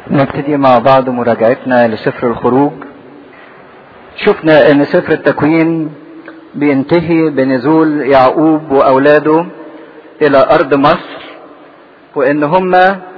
نبتدي مع بعض مراجعتنا لسفر الخروج شفنا ان سفر التكوين بينتهي بنزول يعقوب واولاده الى ارض مصر وان هم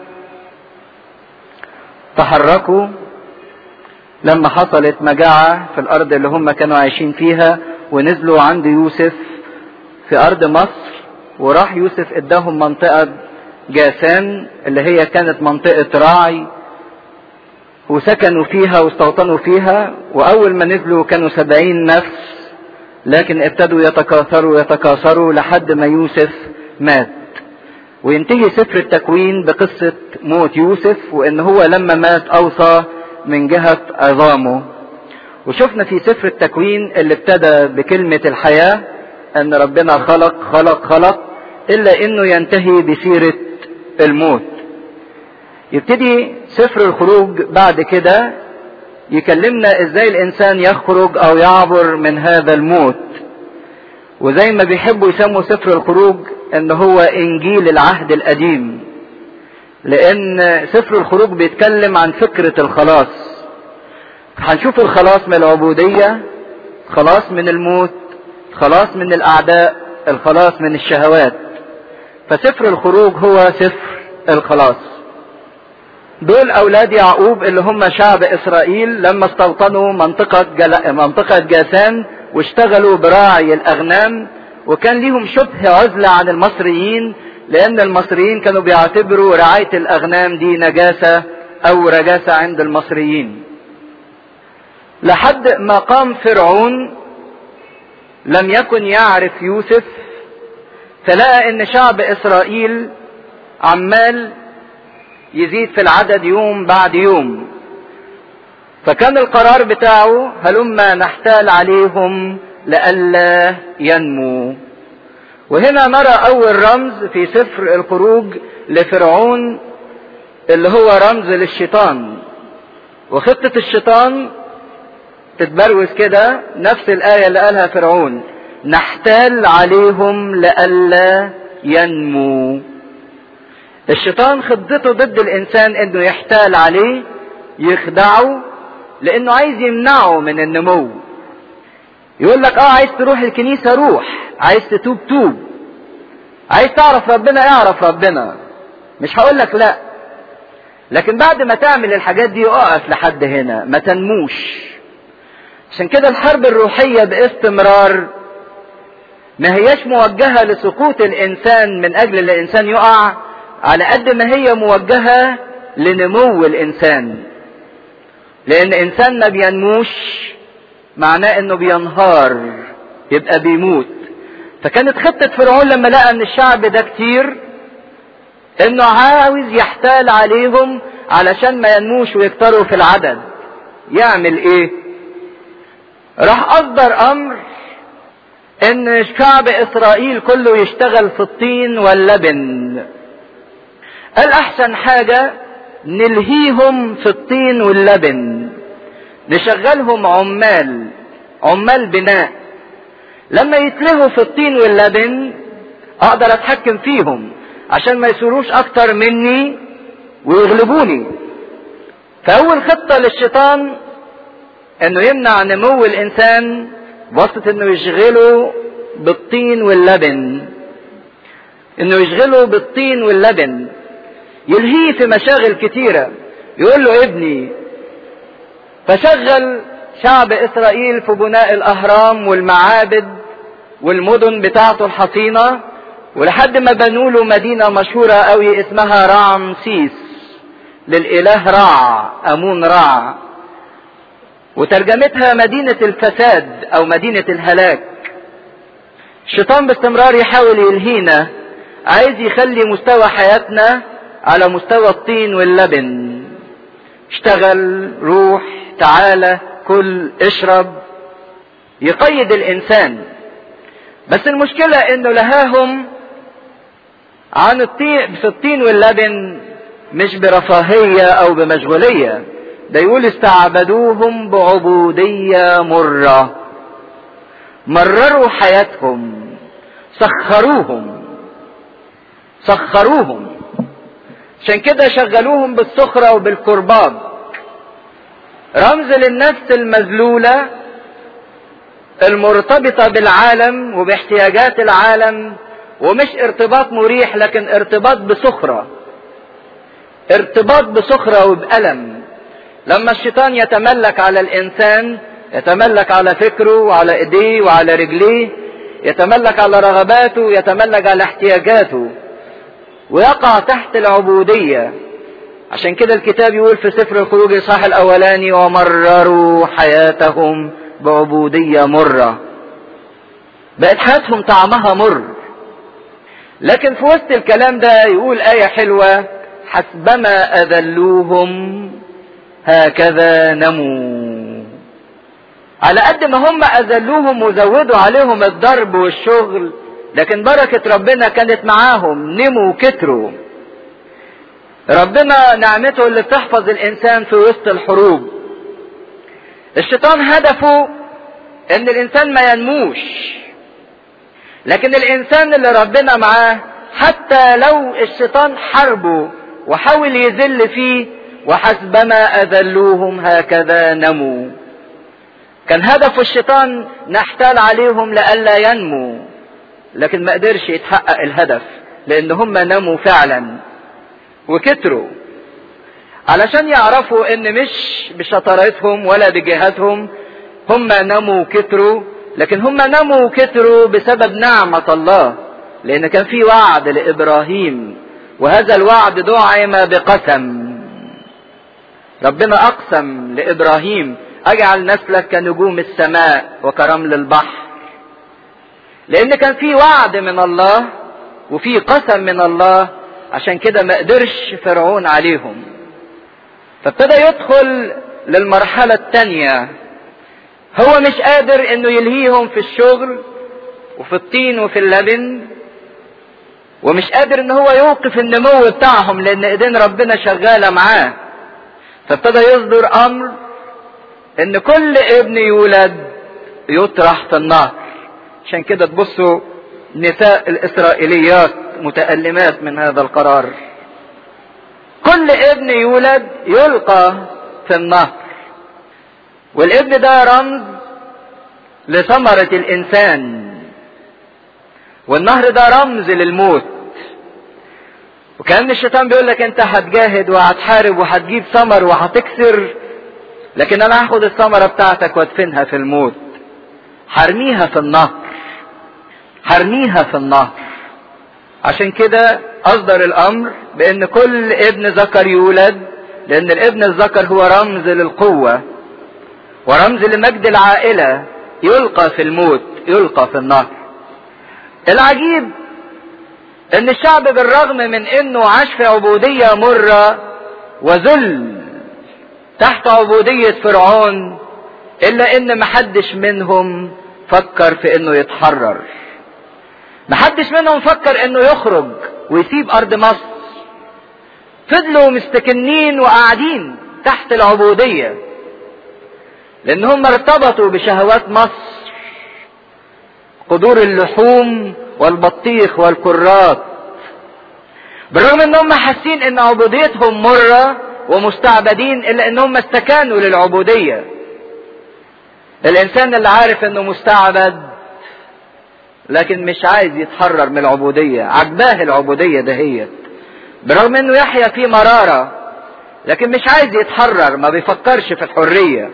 تحركوا لما حصلت مجاعة في الارض اللي هم كانوا عايشين فيها ونزلوا عند يوسف في ارض مصر وراح يوسف اداهم منطقة جاسان اللي هي كانت منطقة راعي وسكنوا فيها واستوطنوا فيها واول ما نزلوا كانوا سبعين نفس لكن ابتدوا يتكاثروا يتكاثروا لحد ما يوسف مات وينتهي سفر التكوين بقصة موت يوسف وان هو لما مات اوصى من جهة عظامه وشفنا في سفر التكوين اللي ابتدى بكلمة الحياة ان ربنا خلق خلق خلق الا انه ينتهي بسيرة الموت يبتدي سفر الخروج بعد كده يكلمنا ازاي الانسان يخرج او يعبر من هذا الموت وزي ما بيحبوا يسموا سفر الخروج ان هو انجيل العهد القديم لان سفر الخروج بيتكلم عن فكرة الخلاص هنشوف الخلاص من العبودية خلاص من الموت خلاص من الاعداء الخلاص من الشهوات فسفر الخروج هو سفر الخلاص دول اولاد يعقوب اللي هم شعب اسرائيل لما استوطنوا منطقة جل... منطقة جاسان واشتغلوا براعي الاغنام وكان ليهم شبه عزلة عن المصريين لان المصريين كانوا بيعتبروا رعاية الاغنام دي نجاسة او رجاسة عند المصريين لحد ما قام فرعون لم يكن يعرف يوسف فلقى ان شعب اسرائيل عمال يزيد في العدد يوم بعد يوم فكان القرار بتاعه هلما نحتال عليهم لئلا ينمو وهنا نرى اول رمز في سفر الخروج لفرعون اللي هو رمز للشيطان وخطة الشيطان تتبروز كده نفس الآية اللي قالها فرعون نحتال عليهم لئلا ينمو الشيطان خطته ضد الانسان انه يحتال عليه يخدعه لانه عايز يمنعه من النمو يقول لك اه عايز تروح الكنيسة روح عايز تتوب توب عايز تعرف ربنا اعرف ربنا مش هقول لك لا لكن بعد ما تعمل الحاجات دي اقف لحد هنا ما تنموش عشان كده الحرب الروحية باستمرار ما هياش موجهة لسقوط الانسان من اجل الانسان يقع على قد ما هي موجهة لنمو الانسان لان انسان ما بينموش معناه انه بينهار يبقى بيموت فكانت خطة فرعون لما لقى ان الشعب ده كتير انه عاوز يحتال عليهم علشان ما ينموش ويكتروا في العدد يعمل ايه راح اصدر امر ان شعب اسرائيل كله يشتغل في الطين واللبن قال احسن حاجة نلهيهم في الطين واللبن نشغلهم عمال عمال بناء لما يتلهوا في الطين واللبن اقدر اتحكم فيهم عشان ما يصيروش اكتر مني ويغلبوني فاول خطة للشيطان انه يمنع نمو الانسان بواسطة انه يشغله بالطين واللبن انه يشغله بالطين واللبن يلهيه في مشاغل كتيرة يقول له ابني فشغل شعب اسرائيل في بناء الاهرام والمعابد والمدن بتاعته الحصينة ولحد ما بنوا له مدينة مشهورة قوي اسمها رامسيس للاله رع امون رع وترجمتها مدينة الفساد او مدينة الهلاك الشيطان باستمرار يحاول يلهينا عايز يخلي مستوى حياتنا على مستوى الطين واللبن اشتغل روح تعالى كل اشرب يقيد الانسان بس المشكلة انه لهاهم عن الطين في الطين واللبن مش برفاهية او بمشغولية ده يقول استعبدوهم بعبودية مرة مرروا حياتهم سخروهم سخروهم عشان كده شغلوهم بالسخرة وبالكرباج رمز للنفس المذلولة المرتبطة بالعالم وباحتياجات العالم ومش ارتباط مريح لكن ارتباط بسخرة ارتباط بسخرة وبألم لما الشيطان يتملك على الإنسان يتملك على فكره وعلى ايديه وعلى رجليه يتملك على رغباته يتملك على احتياجاته ويقع تحت العبودية عشان كده الكتاب يقول في سفر الخروج الصح الاولاني ومرروا حياتهم بعبودية مرة بقت حياتهم طعمها مر لكن في وسط الكلام ده يقول آية حلوة حسبما أذلوهم هكذا نموا على قد ما هم أذلوهم وزودوا عليهم الضرب والشغل لكن بركة ربنا كانت معاهم نموا وكتروا ربنا نعمته اللي بتحفظ الإنسان في وسط الحروب الشيطان هدفه ان الانسان ما ينموش لكن الانسان اللي ربنا معاه حتى لو الشيطان حاربه وحاول يذل فيه وحسبما اذلوهم هكذا نموا كان هدف الشيطان نحتال عليهم لئلا ينموا لكن ما قدرش يتحقق الهدف لان هم نموا فعلا وكتروا علشان يعرفوا ان مش بشطارتهم ولا بجهاتهم هم نموا وكتروا لكن هم نموا وكتروا بسبب نعمة الله لان كان في وعد لابراهيم وهذا الوعد دعم بقسم ربنا اقسم لابراهيم اجعل نسلك كنجوم السماء وكرمل البحر لان كان في وعد من الله وفي قسم من الله عشان كده ما قدرش فرعون عليهم فابتدى يدخل للمرحلة الثانية هو مش قادر انه يلهيهم في الشغل وفي الطين وفي اللبن ومش قادر ان هو يوقف النمو بتاعهم لان ايدين ربنا شغالة معاه فابتدى يصدر امر ان كل ابن يولد يطرح في النهر عشان كده تبصوا نساء الاسرائيليات متألمات من هذا القرار كل ابن يولد يلقى في النهر والابن ده رمز لثمرة الإنسان والنهر ده رمز للموت وكأن الشيطان بيقول لك أنت هتجاهد وهتحارب وهتجيب ثمر وهتكسر لكن أنا هاخد الثمرة بتاعتك وادفنها في الموت هرميها في النهر هرميها في النهر عشان كده أصدر الأمر بأن كل ابن ذكر يولد لأن الابن الذكر هو رمز للقوة ورمز لمجد العائلة يلقى في الموت يلقى في النهر العجيب ان الشعب بالرغم من انه عاش في عبودية مرة وذل تحت عبودية فرعون الا ان محدش منهم فكر في انه يتحرر محدش منهم فكر انه يخرج ويسيب ارض مصر فضلوا مستكنين وقاعدين تحت العبودية لان هم ارتبطوا بشهوات مصر قدور اللحوم والبطيخ والكرات بالرغم ان هم حاسين ان عبوديتهم مرة ومستعبدين الا ان هم استكانوا للعبودية الانسان اللي عارف انه مستعبد لكن مش عايز يتحرر من العبودية عجباه العبودية دهيت برغم انه يحيا في مرارة لكن مش عايز يتحرر ما بيفكرش في الحرية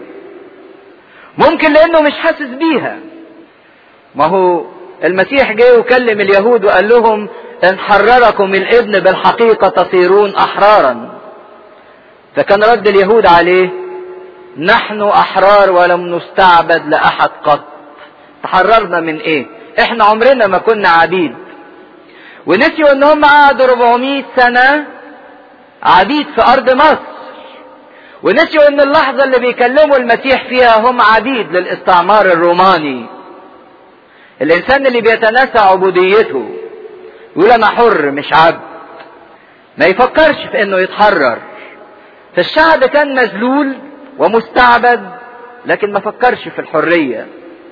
ممكن لانه مش حاسس بيها ما هو المسيح جه وكلم اليهود وقال لهم ان حرركم الابن بالحقيقة تصيرون احرارا فكان رد اليهود عليه نحن احرار ولم نستعبد لاحد قط تحررنا من ايه احنا عمرنا ما كنا عبيد ونسيوا ان هم قعدوا 400 سنة عبيد في ارض مصر ونسيوا ان اللحظة اللي بيكلموا المسيح فيها هم عبيد للاستعمار الروماني الانسان اللي بيتناسى عبوديته يقول انا حر مش عبد ما يفكرش في انه يتحرر فالشعب كان مذلول ومستعبد لكن ما فكرش في الحرية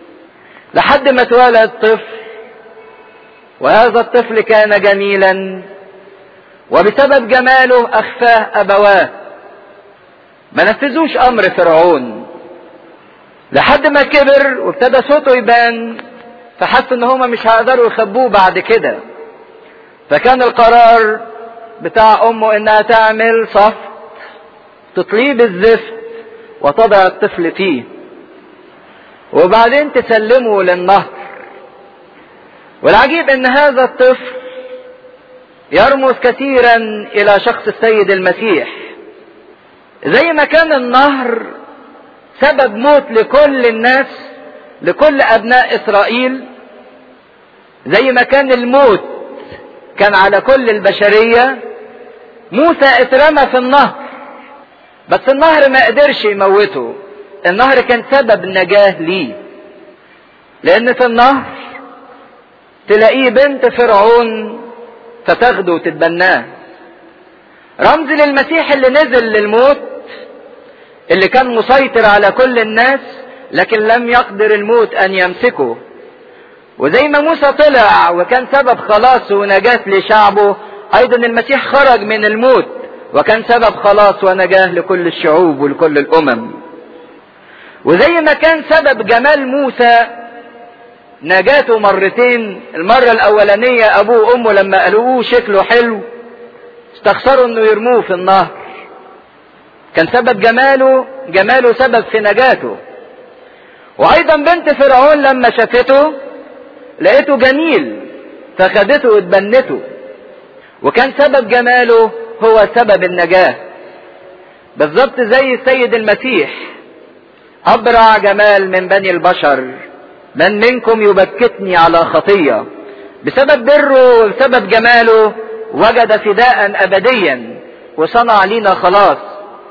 لحد ما اتولد طفل وهذا الطفل كان جميلا وبسبب جماله اخفاه ابواه ما نفذوش امر فرعون لحد ما كبر وابتدى صوته يبان فحس ان هما مش هيقدروا يخبوه بعد كده فكان القرار بتاع امه انها تعمل صف تطليب الزفت وتضع الطفل فيه وبعدين تسلمه للنهر والعجيب ان هذا الطفل يرمز كثيرا الى شخص السيد المسيح زي ما كان النهر سبب موت لكل الناس لكل ابناء اسرائيل زي ما كان الموت كان على كل البشرية موسى اترمى في النهر بس النهر ما قدرش يموته النهر كان سبب نجاة ليه لان في النهر تلاقيه بنت فرعون فتاخده وتتبناه رمز للمسيح اللي نزل للموت اللي كان مسيطر على كل الناس لكن لم يقدر الموت ان يمسكه وزي ما موسى طلع وكان سبب خلاص ونجاة لشعبه ايضا المسيح خرج من الموت وكان سبب خلاص ونجاة لكل الشعوب ولكل الامم وزي ما كان سبب جمال موسى نجاته مرتين المرة الاولانية ابوه وامه لما قالوه شكله حلو استخسروا انه يرموه في النهر كان سبب جماله جماله سبب في نجاته وايضا بنت فرعون لما شافته لقيته جميل فخدته واتبنته وكان سبب جماله هو سبب النجاة بالظبط زي السيد المسيح أبرع جمال من بني البشر من منكم يبكتني على خطية بسبب بره وبسبب جماله وجد فداء أبديا وصنع لينا خلاص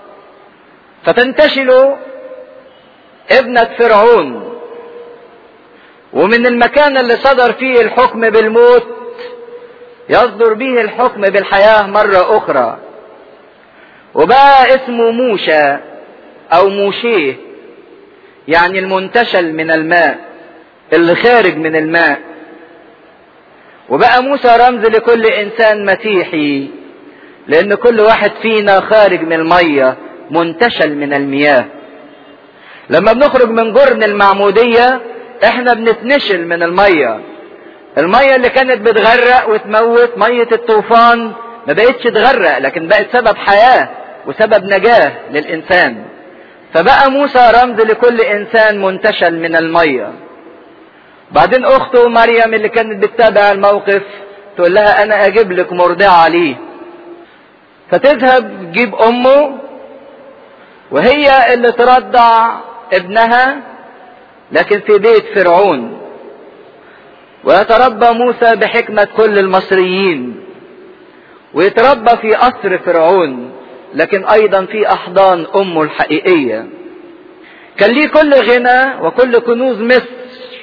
فتنتشل ابنة فرعون ومن المكان اللي صدر فيه الحكم بالموت يصدر به الحكم بالحياة مرة أخرى وبقى اسمه موشى أو موشيه يعني المنتشل من الماء اللي خارج من الماء وبقى موسى رمز لكل إنسان مسيحي لأن كل واحد فينا خارج من المية منتشل من المياه لما بنخرج من جرن المعمودية احنا بنتنشل من المية المية اللي كانت بتغرق وتموت مية الطوفان ما بقتش تغرق لكن بقت سبب حياة وسبب نجاة للإنسان فبقى موسى رمز لكل إنسان منتشل من المية بعدين أخته مريم اللي كانت بتتابع الموقف تقول لها أنا أجيب لك مرضعة ليه فتذهب تجيب أمه وهي اللي ترضع ابنها لكن في بيت فرعون ويتربى موسى بحكمة كل المصريين ويتربى في قصر فرعون لكن أيضا في أحضان أمه الحقيقية كان ليه كل غنى وكل كنوز مصر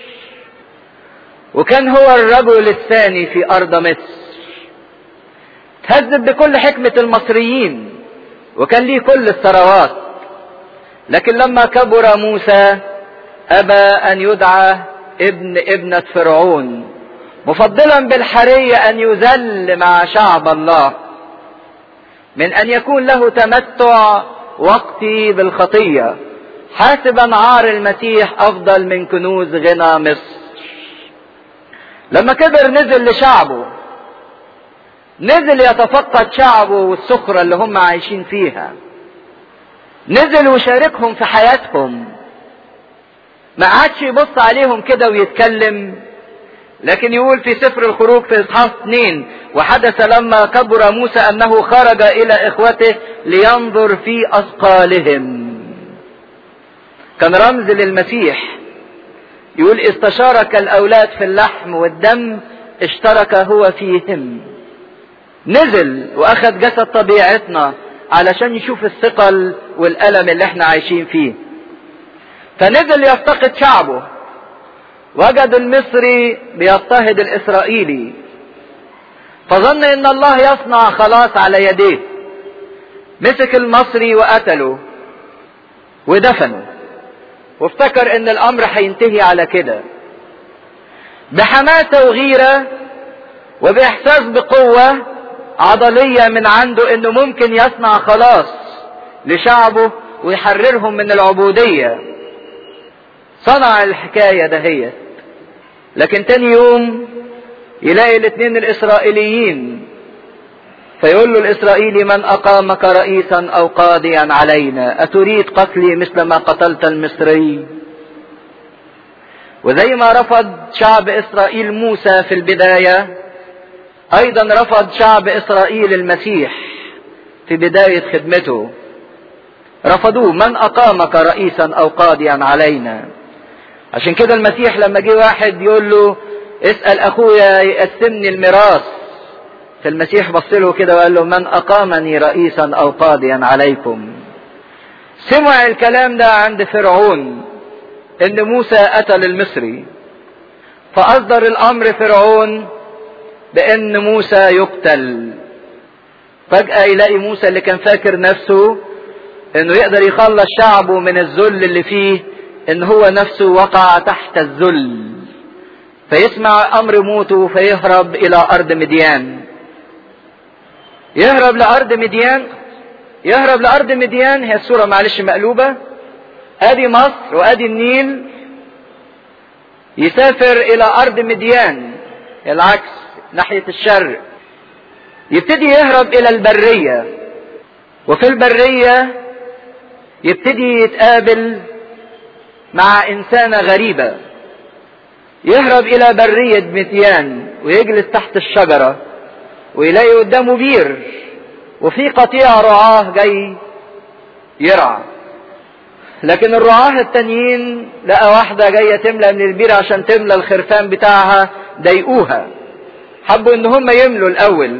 وكان هو الرجل الثاني في أرض مصر تهذب بكل حكمة المصريين وكان ليه كل الثروات لكن لما كبر موسى أبى أن يدعى ابن ابنة فرعون مفضلا بالحرية أن يذل مع شعب الله من أن يكون له تمتع وقتي بالخطية حاسبا عار المسيح أفضل من كنوز غنى مصر لما كبر نزل لشعبه نزل يتفقد شعبه والسخرة اللي هم عايشين فيها نزل وشاركهم في حياتهم ما قعدش يبص عليهم كده ويتكلم لكن يقول في سفر الخروج في اصحاح اثنين وحدث لما كبر موسى انه خرج الى اخوته لينظر في اثقالهم كان رمز للمسيح يقول استشارك الاولاد في اللحم والدم اشترك هو فيهم نزل واخذ جسد طبيعتنا علشان يشوف الثقل والالم اللي احنا عايشين فيه فنزل يفتقد شعبه وجد المصري بيضطهد الاسرائيلي فظن ان الله يصنع خلاص على يديه مسك المصري وقتله ودفنه وافتكر ان الامر هينتهي على كده بحماسه وغيره وباحساس بقوه عضلية من عنده انه ممكن يصنع خلاص لشعبه ويحررهم من العبودية صنع الحكاية دهيت لكن تاني يوم يلاقي الاثنين الاسرائيليين فيقول له الاسرائيلي من اقامك رئيسا او قاضيا علينا اتريد قتلي مثل ما قتلت المصري وزي ما رفض شعب اسرائيل موسى في البدايه ايضا رفض شعب اسرائيل المسيح في بدايه خدمته رفضوه من اقامك رئيسا او قاضيا علينا عشان كده المسيح لما جه واحد يقول له اسال اخويا يقسمني الميراث فالمسيح بص له كده وقال له من اقامني رئيسا او قاضيا عليكم سمع الكلام ده عند فرعون ان موسى قتل المصري فاصدر الامر فرعون بان موسى يقتل فجأة يلاقي موسى اللي كان فاكر نفسه انه يقدر يخلص شعبه من الذل اللي فيه ان هو نفسه وقع تحت الذل فيسمع امر موته فيهرب الى ارض مديان يهرب لارض مديان يهرب لارض مديان هي الصورة معلش مقلوبة ادي مصر وادي النيل يسافر الى ارض مديان العكس ناحية الشرق يبتدي يهرب الى البرية وفي البرية يبتدي يتقابل مع انسانة غريبة يهرب الى برية مديان ويجلس تحت الشجرة ويلاقي قدامه بير وفي قطيع رعاه جاي يرعى لكن الرعاة التانيين لقى واحدة جاية تملى من البير عشان تملى الخرفان بتاعها ضايقوها حبوا ان هم يملوا الاول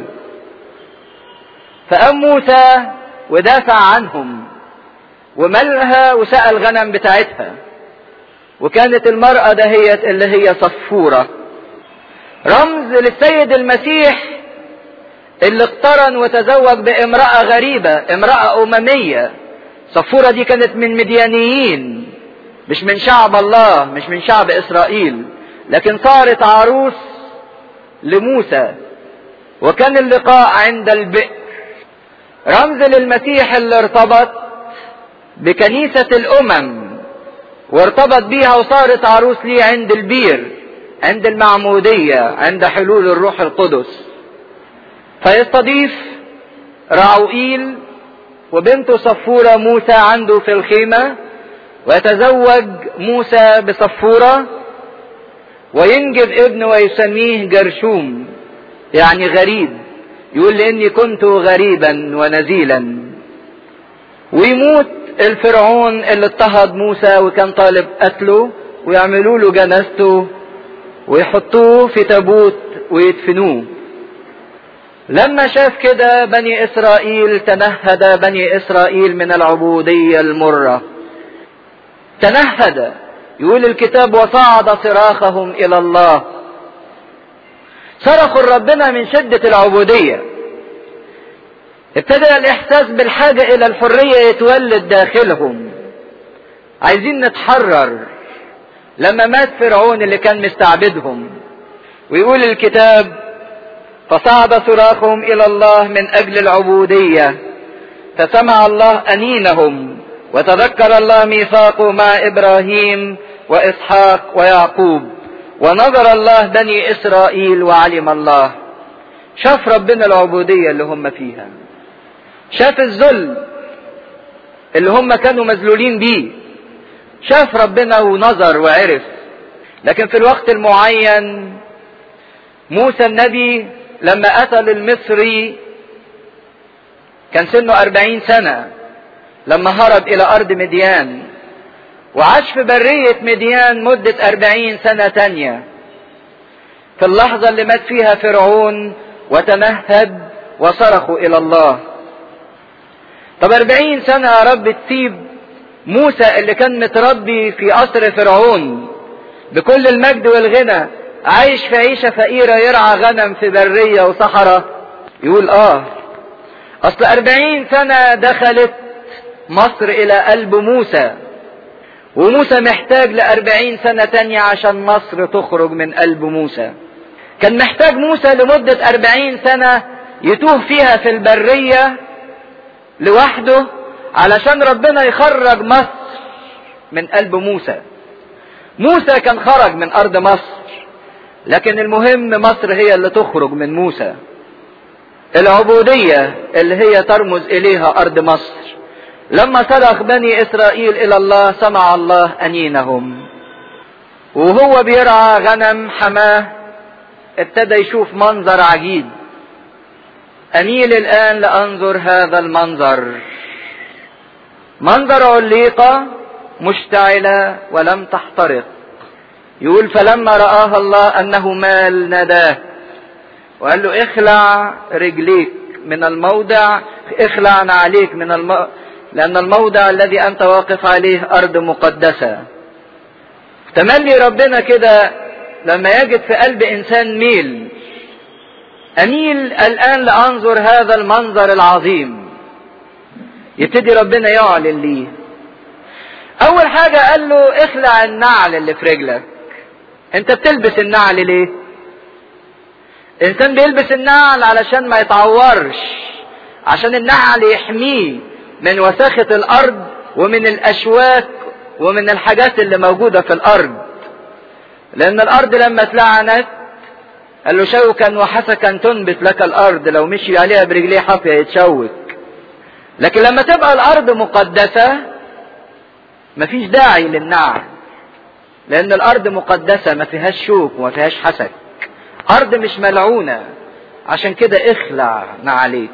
فقام موسى ودافع عنهم وملها وسقى الغنم بتاعتها وكانت المرأة دهيت اللي هي صفورة رمز للسيد المسيح اللي اقترن وتزوج بامرأة غريبة امرأة أممية صفورة دي كانت من مديانيين مش من شعب الله مش من شعب إسرائيل لكن صارت عروس لموسى وكان اللقاء عند البئر رمز للمسيح اللي ارتبط بكنيسة الأمم وارتبط بيها وصارت عروس ليه عند البير عند المعمودية عند حلول الروح القدس فيستضيف راعوئيل وبنته صفورة موسى عنده في الخيمة ويتزوج موسى بصفورة وينجب ابن ويسميه جرشوم يعني غريب يقول لاني كنت غريبا ونزيلا ويموت الفرعون اللي اضطهد موسى وكان طالب قتله ويعملوا له جنازته ويحطوه في تابوت ويدفنوه لما شاف كده بني اسرائيل تنهد بني اسرائيل من العبودية المرة تنهد يقول الكتاب وصعد صراخهم الى الله صرخوا ربنا من شدة العبودية ابتدأ الاحساس بالحاجة الى الحرية يتولد داخلهم عايزين نتحرر لما مات فرعون اللي كان مستعبدهم ويقول الكتاب فصعد صراخهم الى الله من اجل العبودية فسمع الله انينهم وتذكر الله ميثاقه مع ابراهيم واسحاق ويعقوب ونظر الله بني اسرائيل وعلم الله شاف ربنا العبودية اللي هم فيها شاف الذل اللي هم كانوا مذلولين بيه شاف ربنا ونظر وعرف لكن في الوقت المعين موسى النبي لما قتل المصري كان سنه أربعين سنة لما هرب إلى أرض مديان وعاش في برية مديان مدة أربعين سنة تانية في اللحظة اللي مات فيها فرعون وتنهد وصرخوا إلى الله طب أربعين سنة يا رب تسيب موسى اللي كان متربي في قصر فرعون بكل المجد والغنى عايش في عيشة فقيرة يرعى غنم في برية وصحراء يقول اه اصل اربعين سنة دخلت مصر الى قلب موسى وموسى محتاج لأربعين سنة تانية عشان مصر تخرج من قلب موسى كان محتاج موسى لمدة أربعين سنة يتوه فيها في البرية لوحده علشان ربنا يخرج مصر من قلب موسى موسى كان خرج من ارض مصر لكن المهم مصر هي اللي تخرج من موسى العبودية اللي هي ترمز اليها ارض مصر لما صرخ بني اسرائيل الى الله سمع الله انينهم وهو بيرعى غنم حماه ابتدى يشوف منظر عجيب اميل الان لانظر هذا المنظر منظر عليقة مشتعلة ولم تحترق يقول فلما رآها الله أنه مال نداه وقال له اخلع رجليك من الموضع اخلع نعليك من الم... لأن الموضع الذي أنت واقف عليه أرض مقدسة تملي ربنا كده لما يجد في قلب إنسان ميل أميل الآن لأنظر هذا المنظر العظيم يبتدي ربنا يعلن ليه أول حاجة قال له اخلع النعل اللي في رجلك أنت بتلبس النعل ليه؟ الإنسان بيلبس النعل علشان ما يتعورش عشان النعل يحميه من وساخة الأرض ومن الأشواك ومن الحاجات اللي موجودة في الأرض لأن الأرض لما اتلعنت قال له شوكا وحسكا تنبت لك الأرض لو مشي عليها برجليه حافية يتشوك لكن لما تبقى الأرض مقدسة مفيش داعي للنعل لأن الأرض مقدسة ما فيهاش شوك وما فيهاش حسك أرض مش ملعونة عشان كده اخلع نعليك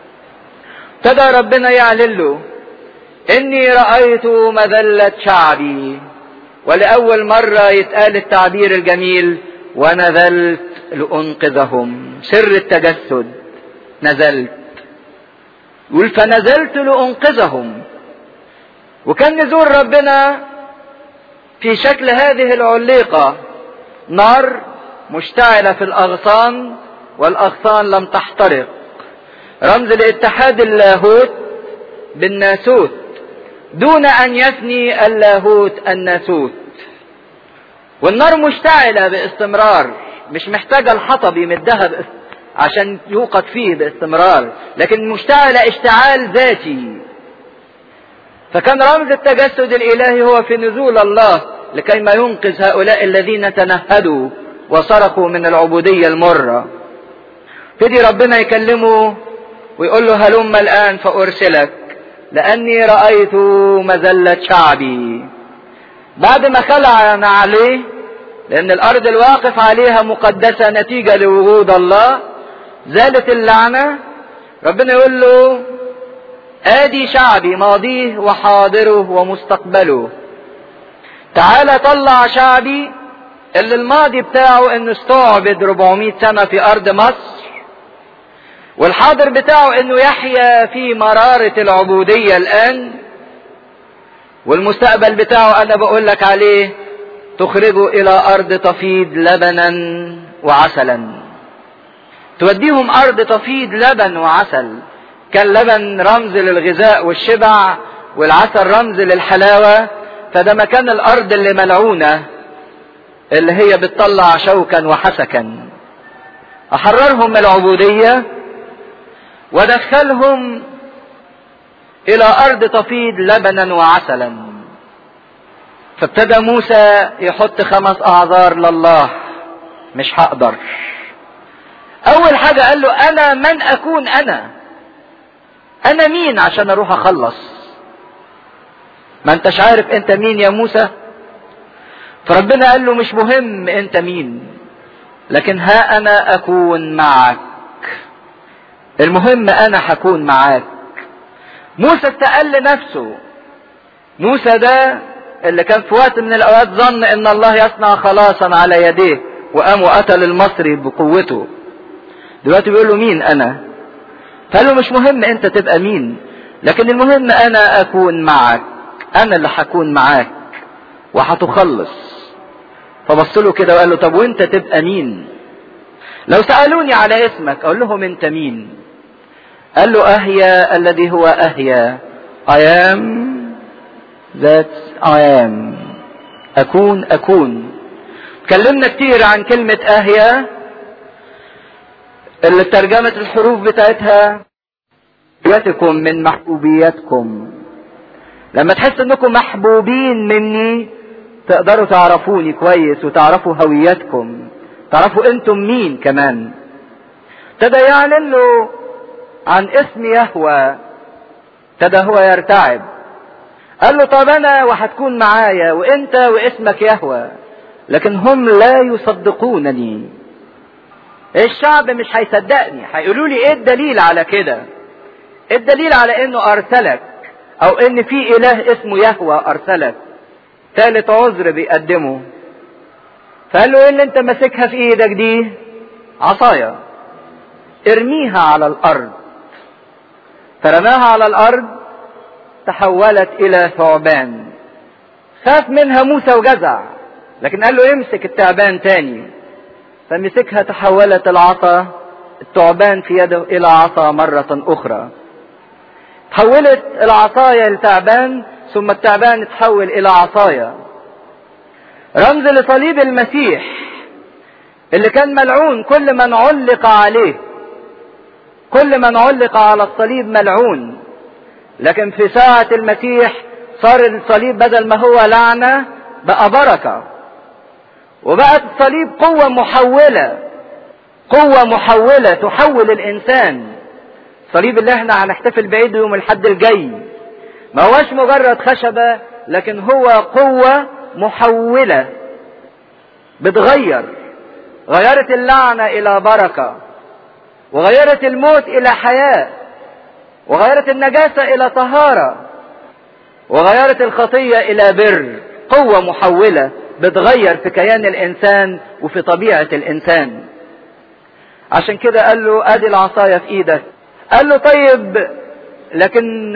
ابتدى ربنا يعلن له إني رأيت مذلة شعبي ولأول مرة يتقال التعبير الجميل ونزلت لأنقذهم سر التجسد نزلت يقول فنزلت لأنقذهم وكان نزول ربنا في شكل هذه العليقة نار مشتعلة في الأغصان والأغصان لم تحترق رمز لاتحاد اللاهوت بالناسوت دون أن يفني اللاهوت الناسوت والنار مشتعلة باستمرار مش محتاجة الحطب يمدها عشان يوقد فيه باستمرار لكن مشتعلة اشتعال ذاتي فكان رمز التجسد الإلهي هو في نزول الله لكي ما ينقذ هؤلاء الذين تنهدوا وصرخوا من العبودية المرة ابتدي ربنا يكلمه ويقول له هلم الآن فأرسلك لأني رأيت مذلة شعبي بعد ما خلع عليه لأن الأرض الواقف عليها مقدسة نتيجة لوجود الله زالت اللعنة ربنا يقول له آدي شعبي ماضيه وحاضره ومستقبله تعالى طلع شعبي اللي الماضي بتاعه انه استعبد 400 سنة في ارض مصر والحاضر بتاعه انه يحيا في مرارة العبودية الان والمستقبل بتاعه انا بقول لك عليه تخرجه الى ارض تفيض لبنا وعسلا توديهم ارض تفيض لبن وعسل كان لبن رمز للغذاء والشبع والعسل رمز للحلاوة فده مكان الارض اللي ملعونة اللي هي بتطلع شوكا وحسكا احررهم من العبودية ودخلهم الى ارض تفيض لبنا وعسلا فابتدى موسى يحط خمس اعذار لله مش هقدر اول حاجة قال له انا من اكون انا انا مين عشان اروح اخلص ما انتش عارف انت مين يا موسى فربنا قال له مش مهم انت مين لكن ها انا اكون معك المهم انا هكون معاك موسى استقل نفسه موسى ده اللي كان في وقت من الاوقات ظن ان الله يصنع خلاصا على يديه وقام وقتل المصري بقوته دلوقتي بيقول له مين انا فقال له مش مهم انت تبقى مين لكن المهم انا اكون معك انا اللي هكون معاك وهتخلص فبص له كده وقال له طب وانت تبقى مين لو سالوني على اسمك اقول لهم انت مين قال له اهيا الذي هو اهيا I am that I am اكون اكون اتكلمنا كتير عن كلمة اهيا اللي ترجمت الحروف بتاعتها محبوبيتكم من محبوبيتكم لما تحس انكم محبوبين مني تقدروا تعرفوني كويس وتعرفوا هويتكم تعرفوا انتم مين كمان ابتدى يعلن له عن اسم يهوى ابتدى هو يرتعب قال له طب انا وهتكون معايا وانت واسمك يهوى لكن هم لا يصدقونني الشعب مش هيصدقني هيقولوا لي ايه الدليل على كده الدليل على انه ارسلك او ان في اله اسمه يهوى ارسلك ثالث عذر بيقدمه فقال له ايه اللي انت ماسكها في ايدك دي عصايا ارميها على الارض فرماها على الارض تحولت الى ثعبان خاف منها موسى وجزع لكن قال له امسك التعبان تاني فمسكها تحولت العصا الثعبان في يده الى عصا مرة اخرى تحولت العصاية لتعبان ثم التعبان تحول الى عصاية رمز لصليب المسيح اللي كان ملعون كل من علق عليه كل من علق على الصليب ملعون لكن في ساعة المسيح صار الصليب بدل ما هو لعنة بقى بركة وبقت الصليب قوة محولة قوة محولة تحول الإنسان الصليب اللي احنا هنحتفل بعيد يوم الحد الجاي ما هوش مجرد خشبة لكن هو قوة محولة بتغير غيرت اللعنة إلى بركة وغيرت الموت إلى حياة وغيرت النجاسة إلى طهارة وغيرت الخطية إلى بر قوة محولة بتغير في كيان الإنسان وفي طبيعة الإنسان عشان كده قال له ادي العصاية في ايدك قال له طيب لكن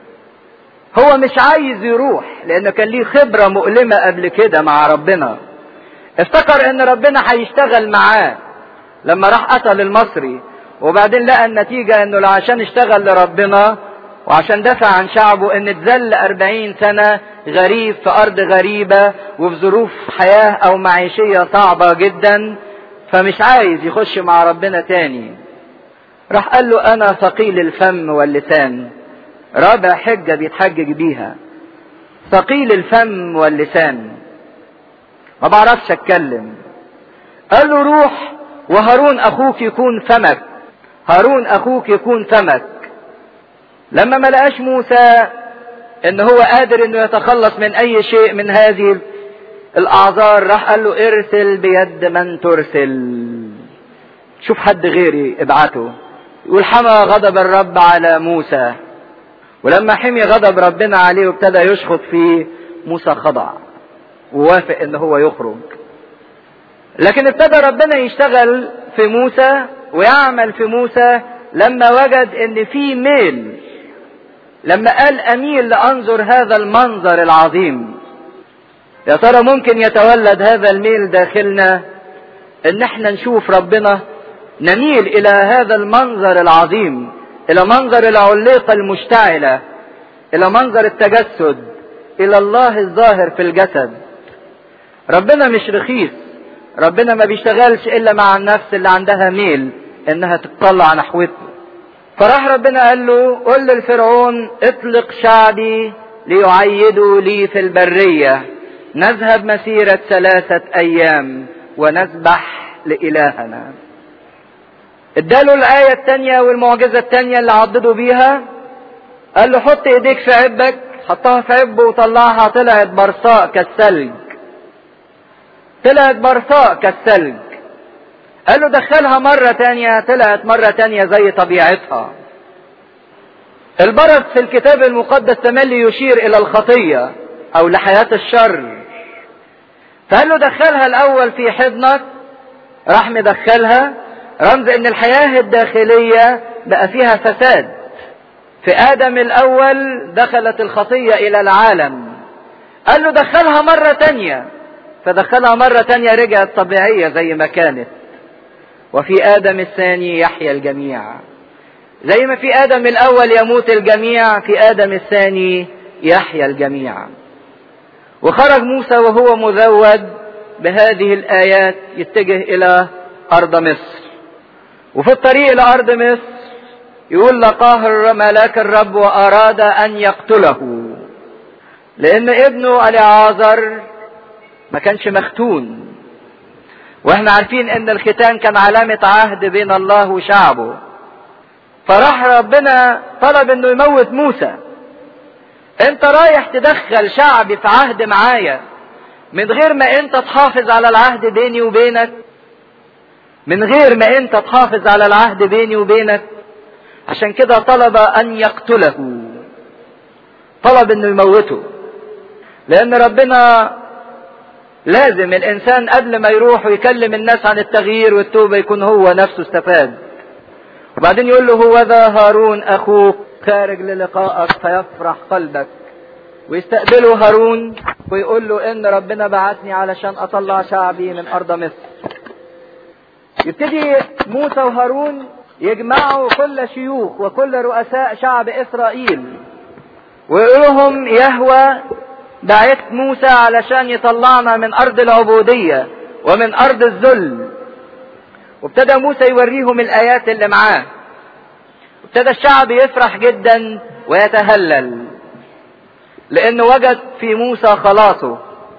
هو مش عايز يروح لانه كان ليه خبرة مؤلمة قبل كده مع ربنا افتكر ان ربنا هيشتغل معاه لما راح قتل المصري وبعدين لقى النتيجة انه عشان اشتغل لربنا وعشان دافع عن شعبه ان اتذل أربعين سنة غريب في أرض غريبة وفي ظروف حياة أو معيشية صعبة جدا فمش عايز يخش مع ربنا تاني راح قال له أنا ثقيل الفم واللسان رابع حجة بيتحجج بيها ثقيل الفم واللسان ما بعرفش اتكلم قال له روح وهارون اخوك يكون فمك هارون اخوك يكون فمك لما ما لقاش موسى ان هو قادر انه يتخلص من اي شيء من هذه الاعذار راح قال له ارسل بيد من ترسل شوف حد غيري ابعته يقول حمى غضب الرب على موسى ولما حمي غضب ربنا عليه وابتدى يشخط فيه موسى خضع ووافق ان هو يخرج لكن ابتدى ربنا يشتغل في موسى ويعمل في موسى لما وجد ان في ميل لما قال اميل لانظر هذا المنظر العظيم يا ترى ممكن يتولد هذا الميل داخلنا ان احنا نشوف ربنا نميل الى هذا المنظر العظيم الى منظر العليقة المشتعلة الى منظر التجسد الى الله الظاهر في الجسد ربنا مش رخيص ربنا ما بيشتغلش الا مع النفس اللي عندها ميل انها تتطلع نحوته فراح ربنا قال له قل للفرعون اطلق شعبي ليعيدوا لي في البرية نذهب مسيرة ثلاثة ايام ونذبح لإلهنا اداله الآية التانية والمعجزة التانية اللي عضدوا بيها قال له حط ايديك في عبك حطها في عبه وطلعها طلعت برصاء كالثلج طلعت برصاء كالثلج قال له دخلها مرة تانية طلعت مرة تانية زي طبيعتها البرص في الكتاب المقدس تملي يشير إلى الخطية أو لحياة الشر فقال له دخلها الأول في حضنك راح مدخلها رمز ان الحياة الداخلية بقى فيها فساد في ادم الاول دخلت الخطية الى العالم قال له دخلها مرة تانية فدخلها مرة تانية رجعت طبيعية زي ما كانت وفي ادم الثاني يحيا الجميع زي ما في ادم الاول يموت الجميع في ادم الثاني يحيا الجميع وخرج موسى وهو مذود بهذه الايات يتجه الى ارض مصر وفي الطريق لأرض مصر يقول لقاه ملاك الرب وأراد أن يقتله لأن ابنه اليعازر ما كانش مختون واحنا عارفين ان الختان كان علامة عهد بين الله وشعبه فراح ربنا طلب انه يموت موسى انت رايح تدخل شعبي في عهد معايا من غير ما انت تحافظ على العهد بيني وبينك من غير ما انت تحافظ على العهد بيني وبينك عشان كده طلب ان يقتله طلب انه يموته لان ربنا لازم الانسان قبل ما يروح ويكلم الناس عن التغيير والتوبه يكون هو نفسه استفاد وبعدين يقول له هو ذا هارون اخوك خارج للقائك فيفرح قلبك ويستقبله هارون ويقول له ان ربنا بعتني علشان اطلع شعبي من ارض مصر يبتدي موسى وهارون يجمعوا كل شيوخ وكل رؤساء شعب اسرائيل ويقول لهم يهوى دعيت موسى علشان يطلعنا من ارض العبودية ومن ارض الذل وابتدى موسى يوريهم الايات اللي معاه ابتدى الشعب يفرح جدا ويتهلل لانه وجد في موسى خلاصه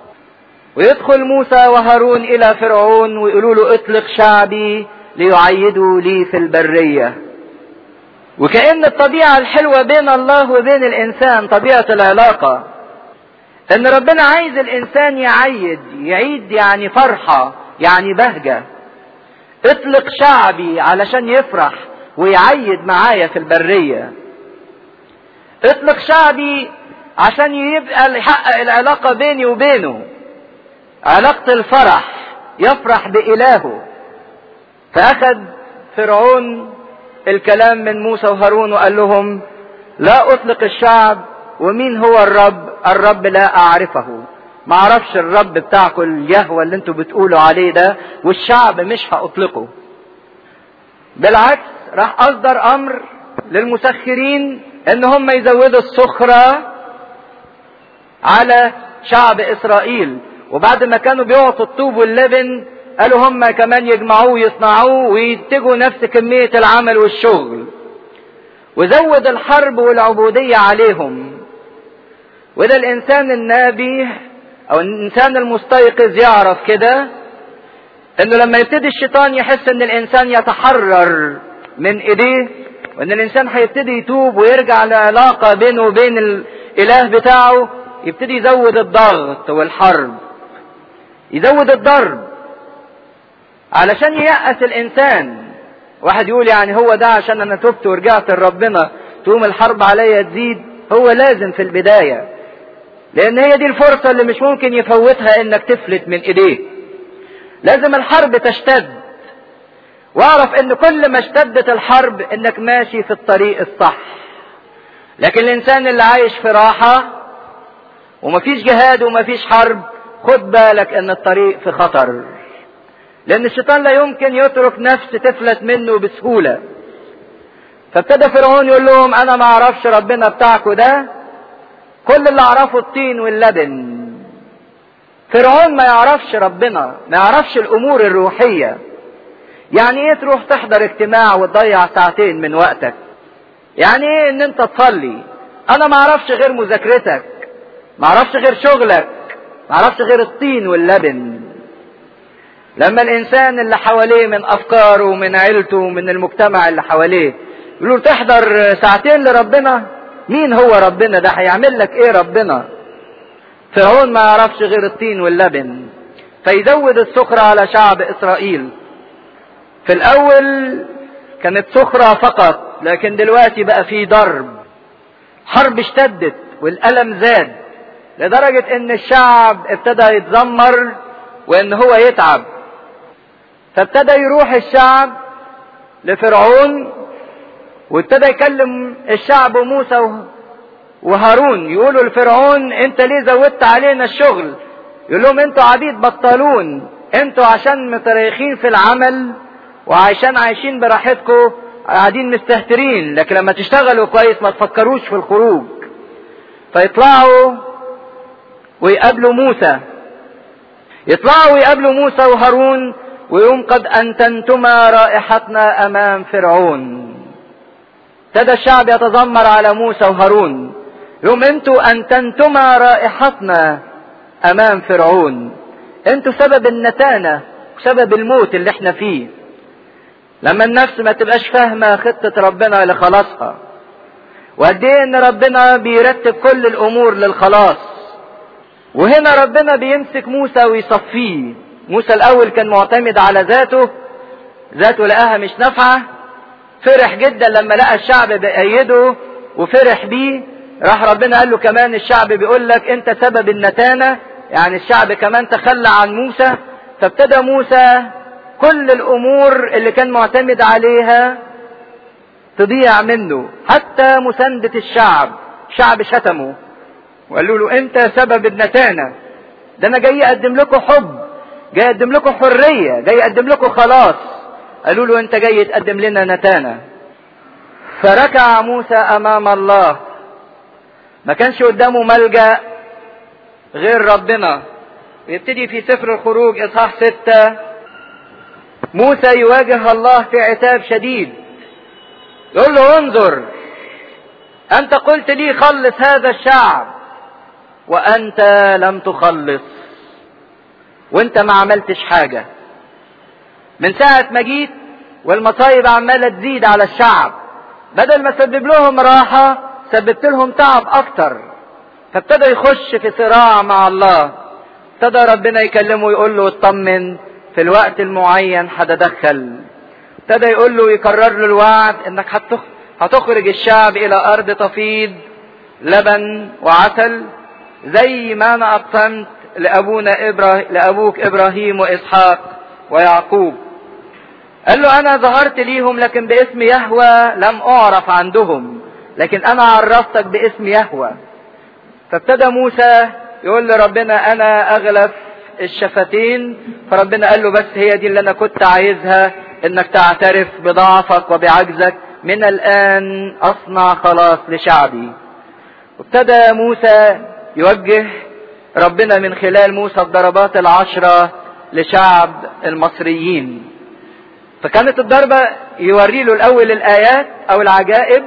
ويدخل موسى وهارون الى فرعون ويقولوا له اطلق شعبي ليعيدوا لي في البرية وكأن الطبيعة الحلوة بين الله وبين الانسان طبيعة العلاقة ان ربنا عايز الانسان يعيد يعيد يعني فرحة يعني بهجة اطلق شعبي علشان يفرح ويعيد معايا في البرية اطلق شعبي عشان يبقى يحقق العلاقة بيني وبينه علاقة الفرح يفرح بإلهه فأخذ فرعون الكلام من موسى وهارون وقال لهم لا أطلق الشعب ومين هو الرب الرب لا أعرفه ما اعرفش الرب بتاعكم اليهوى اللي انتوا بتقولوا عليه ده والشعب مش هأطلقه بالعكس راح أصدر أمر للمسخرين ان هم يزودوا السخرة على شعب إسرائيل وبعد ما كانوا بيعطوا الطوب واللبن قالوا هم كمان يجمعوه ويصنعوه وينتجوا نفس كمية العمل والشغل وزود الحرب والعبودية عليهم وده الإنسان النابي أو الإنسان المستيقظ يعرف كده إنه لما يبتدي الشيطان يحس إن الإنسان يتحرر من إيديه وإن الإنسان هيبتدي يتوب ويرجع لعلاقة بينه وبين الإله بتاعه يبتدي يزود الضغط والحرب يزود الضرب علشان ييأس الإنسان واحد يقول يعني هو ده عشان أنا تبت ورجعت لربنا تقوم الحرب عليا تزيد هو لازم في البداية لأن هي دي الفرصة اللي مش ممكن يفوتها إنك تفلت من إيديه لازم الحرب تشتد واعرف إن كل ما اشتدت الحرب إنك ماشي في الطريق الصح لكن الإنسان اللي عايش في راحة ومفيش جهاد ومفيش حرب خد بالك ان الطريق في خطر لان الشيطان لا يمكن يترك نفس تفلت منه بسهولة فابتدى فرعون يقول لهم انا ما اعرفش ربنا بتاعكم ده كل اللي اعرفه الطين واللبن فرعون ما يعرفش ربنا ما يعرفش الامور الروحية يعني ايه تروح تحضر اجتماع وتضيع ساعتين من وقتك يعني ايه ان انت تصلي انا ما اعرفش غير مذاكرتك ما اعرفش غير شغلك ما اعرفش غير الطين واللبن لما الانسان اللي حواليه من افكاره ومن عيلته ومن المجتمع اللي حواليه يقولوا تحضر ساعتين لربنا مين هو ربنا ده هيعمل لك ايه ربنا فرعون ما يعرفش غير الطين واللبن فيزود السخرة على شعب اسرائيل في الاول كانت سخرة فقط لكن دلوقتي بقى في ضرب حرب اشتدت والألم زاد لدرجة ان الشعب ابتدى يتذمر وان هو يتعب فابتدى يروح الشعب لفرعون وابتدى يكلم الشعب موسى وهارون يقولوا لفرعون انت ليه زودت علينا الشغل يقول لهم انتوا عبيد بطلون انتوا عشان متريخين في العمل وعشان عايشين براحتكم قاعدين مستهترين لكن لما تشتغلوا كويس ما تفكروش في الخروج فيطلعوا ويقابلوا موسى يطلعوا ويقابلوا موسى وهارون ويوم قد أنتنتما رائحتنا أمام فرعون ابتدى الشعب يتذمر على موسى وهارون يوم انتوا أنتنتما رائحتنا أمام فرعون انتوا سبب النتانة وسبب الموت اللي احنا فيه لما النفس ما تبقاش فاهمة خطة ربنا لخلاصها وقد ايه ان ربنا بيرتب كل الامور للخلاص وهنا ربنا بيمسك موسى ويصفيه موسى الاول كان معتمد على ذاته ذاته لقاها مش نافعة فرح جدا لما لقى الشعب بأيده وفرح بيه راح ربنا قال له كمان الشعب بيقول لك انت سبب النتانة يعني الشعب كمان تخلى عن موسى فابتدى موسى كل الامور اللي كان معتمد عليها تضيع منه حتى مساندة الشعب الشعب شتمه وقالوا له انت سبب النتانة ده انا جاي اقدم لكم حب جاي اقدم لكم حرية جاي اقدم لكم خلاص قالوا له انت جاي تقدم لنا نتانة فركع موسى امام الله ما كانش قدامه ملجأ غير ربنا يبتدي في سفر الخروج اصحاح ستة موسى يواجه الله في عتاب شديد يقول له انظر انت قلت لي خلص هذا الشعب وانت لم تخلص وانت ما عملتش حاجة من ساعة ما جيت والمصايب عمالة تزيد على الشعب بدل ما سبب لهم راحة سببت لهم تعب اكتر فابتدى يخش في صراع مع الله ابتدى ربنا يكلمه ويقول له اطمن في الوقت المعين هتدخل ابتدى يقول له يكرر له الوعد انك هتخرج الشعب الى ارض تفيض لبن وعسل زي ما انا اقسمت لابونا إبراه... لابوك ابراهيم واسحاق ويعقوب قال له انا ظهرت ليهم لكن باسم يهوى لم اعرف عندهم لكن انا عرفتك باسم يهوى فابتدى موسى يقول لربنا انا اغلف الشفتين فربنا قال له بس هي دي اللي انا كنت عايزها انك تعترف بضعفك وبعجزك من الان اصنع خلاص لشعبي وابتدى موسى يوجه ربنا من خلال موسى الضربات العشرة لشعب المصريين فكانت الضربة يوري له الاول الايات او العجائب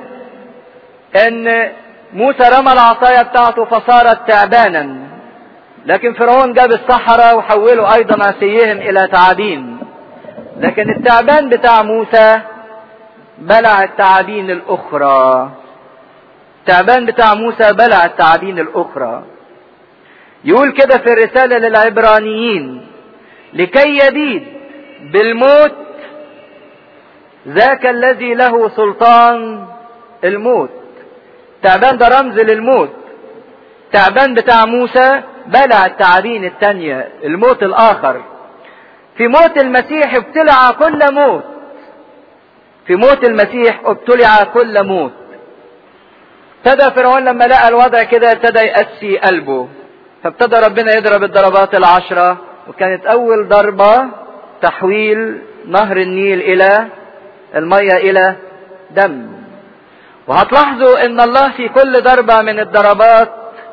ان موسى رمى العصاية بتاعته فصارت تعبانا لكن فرعون جاب الصحراء وحولوا ايضا عصيهم الى تعابين لكن التعبان بتاع موسى بلع التعابين الاخرى التعبان بتاع موسى بلع التعابين الاخرى يقول كده في الرسالة للعبرانيين لكي يبيد بالموت ذاك الذي له سلطان الموت تعبان ده رمز للموت تعبان بتاع موسى بلع التعابين التانية الموت الاخر في موت المسيح ابتلع كل موت في موت المسيح ابتلع كل موت ابتدى فرعون لما لقى الوضع كده ابتدى يقسي قلبه فابتدى ربنا يضرب الضربات العشرة وكانت أول ضربة تحويل نهر النيل إلى المية إلى دم وهتلاحظوا ان الله في كل ضربة من الضربات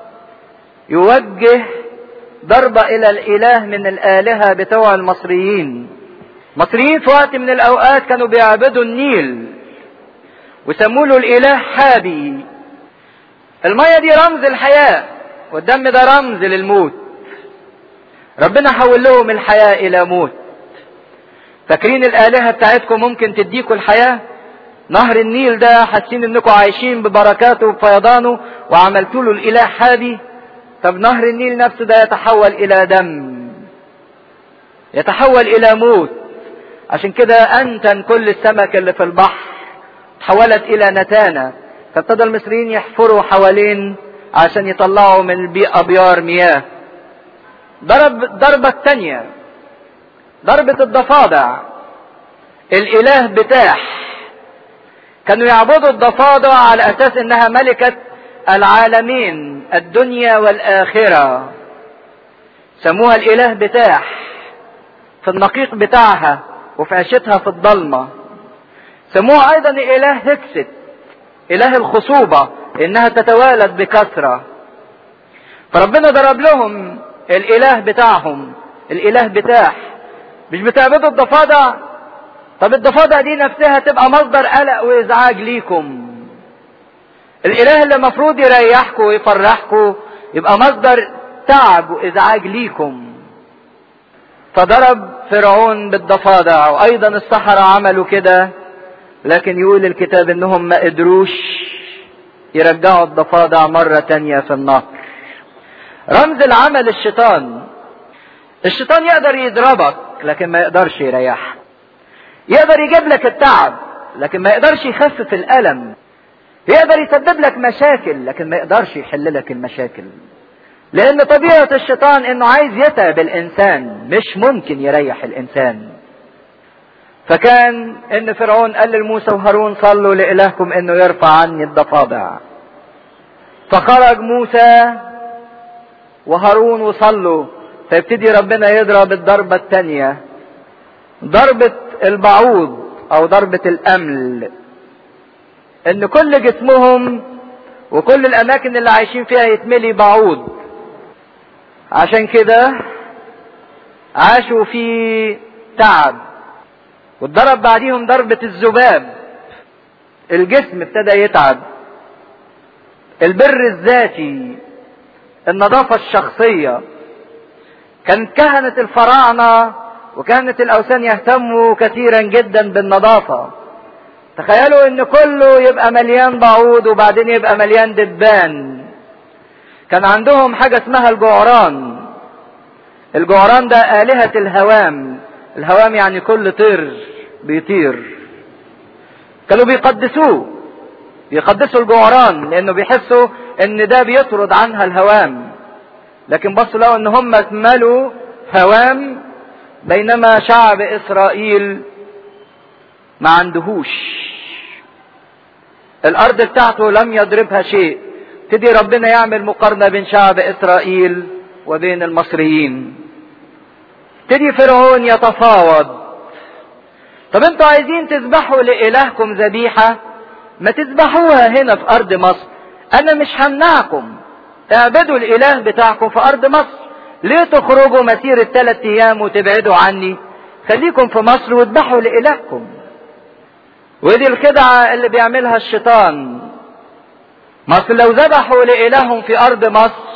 يوجه ضربة الى الاله من الالهة بتوع المصريين المصريين في وقت من الاوقات كانوا بيعبدوا النيل وسموا له الاله حابي المية دي رمز الحياة والدم ده رمز للموت ربنا حول لهم الحياة الى موت فاكرين الالهة بتاعتكم ممكن تديكوا الحياة نهر النيل ده حاسين انكم عايشين ببركاته وبفيضانه وعملتوا له الاله حابي طب نهر النيل نفسه ده يتحول الى دم يتحول الى موت عشان كده انتن كل السمك اللي في البحر تحولت الى نتانة فابتدى المصريين يحفروا حوالين عشان يطلعوا من البيئة ابيار مياه ضرب الضربة الثانية ضربة الضفادع الاله بتاح كانوا يعبدوا الضفادع على اساس انها ملكة العالمين الدنيا والاخرة سموها الاله بتاح في النقيق بتاعها وفي عيشتها في الضلمة سموها ايضا اله هكست اله الخصوبة انها تتوالد بكثرة فربنا ضرب لهم الاله بتاعهم الاله بتاح مش بتعبدوا الضفادع طب الضفادع دي نفسها تبقى مصدر قلق وازعاج ليكم الاله اللي المفروض يريحكم ويفرحكم يبقى مصدر تعب وازعاج ليكم فضرب فرعون بالضفادع وايضا السحرة عملوا كده لكن يقول الكتاب انهم ما قدروش يرجعوا الضفادع مرة تانية في النهر رمز العمل الشيطان الشيطان يقدر يضربك لكن ما يقدرش يريحك يقدر يجيب لك التعب لكن ما يقدرش يخفف الألم يقدر يسبب لك مشاكل لكن ما يقدرش يحل لك المشاكل لأن طبيعة الشيطان إنه عايز يتعب الإنسان مش ممكن يريح الإنسان فكان إن فرعون قال لموسى وهارون صلوا لإلهكم إنه يرفع عني الضفادع فخرج موسى وهارون وصلوا فيبتدي ربنا يضرب الضربة الثانية ضربة البعوض أو ضربة الأمل إن كل جسمهم وكل الأماكن اللي عايشين فيها يتملي بعوض عشان كده عاشوا في تعب واتضرب بعديهم ضربة الذباب الجسم ابتدى يتعب البر الذاتي النظافة الشخصية كانت كهنة الفراعنة وكهنة الأوثان يهتموا كثيرا جدا بالنظافة تخيلوا ان كله يبقى مليان بعوض وبعدين يبقى مليان دبان كان عندهم حاجة اسمها الجعران الجعران ده آلهة الهوام الهوام يعني كل طير بيطير كانوا بيقدسوه بيقدسوا الجعران لانه بيحسوا ان ده بيطرد عنها الهوام لكن بصوا لقوا ان هم اتملوا هوام بينما شعب اسرائيل ما عندهوش الارض بتاعته لم يضربها شيء ابتدي ربنا يعمل مقارنه بين شعب اسرائيل وبين المصريين ابتدي فرعون يتفاوض طب انتوا عايزين تذبحوا لالهكم ذبيحه ما تذبحوها هنا في ارض مصر انا مش همنعكم اعبدوا الاله بتاعكم في ارض مصر ليه تخرجوا مسيرة ثلاث ايام وتبعدوا عني خليكم في مصر واذبحوا لالهكم ودي الخدعة اللي بيعملها الشيطان مصر لو ذبحوا لإلههم في أرض مصر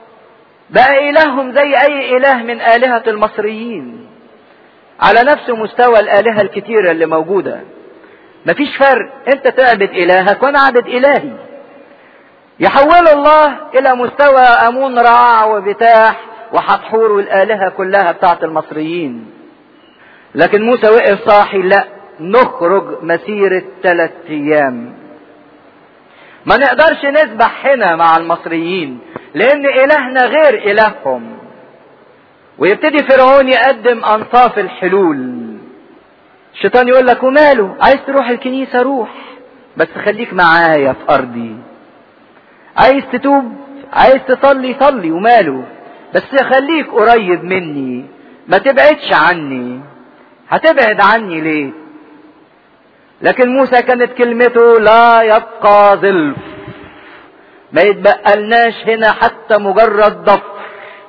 بقى إلههم زي أي إله من آلهة المصريين على نفس مستوى الآلهة الكتيرة اللي موجودة مفيش فرق أنت تعبد إلهك وأنا أعبد إلهي يحول الله إلى مستوى أمون رع وبتاح وحتحور والآلهة كلها بتاعت المصريين لكن موسى وقف صاحي لا نخرج مسيرة ثلاث أيام ما نقدرش نسبح هنا مع المصريين لأن إلهنا غير إلههم ويبتدي فرعون يقدم أنصاف الحلول الشيطان يقول لك وماله عايز تروح الكنيسة روح بس خليك معايا في أرضي عايز تتوب عايز تصلي صلي وماله بس خليك قريب مني ما تبعدش عني هتبعد عني ليه لكن موسى كانت كلمته لا يبقى ظلف ما يتبقلناش هنا حتى مجرد ضفر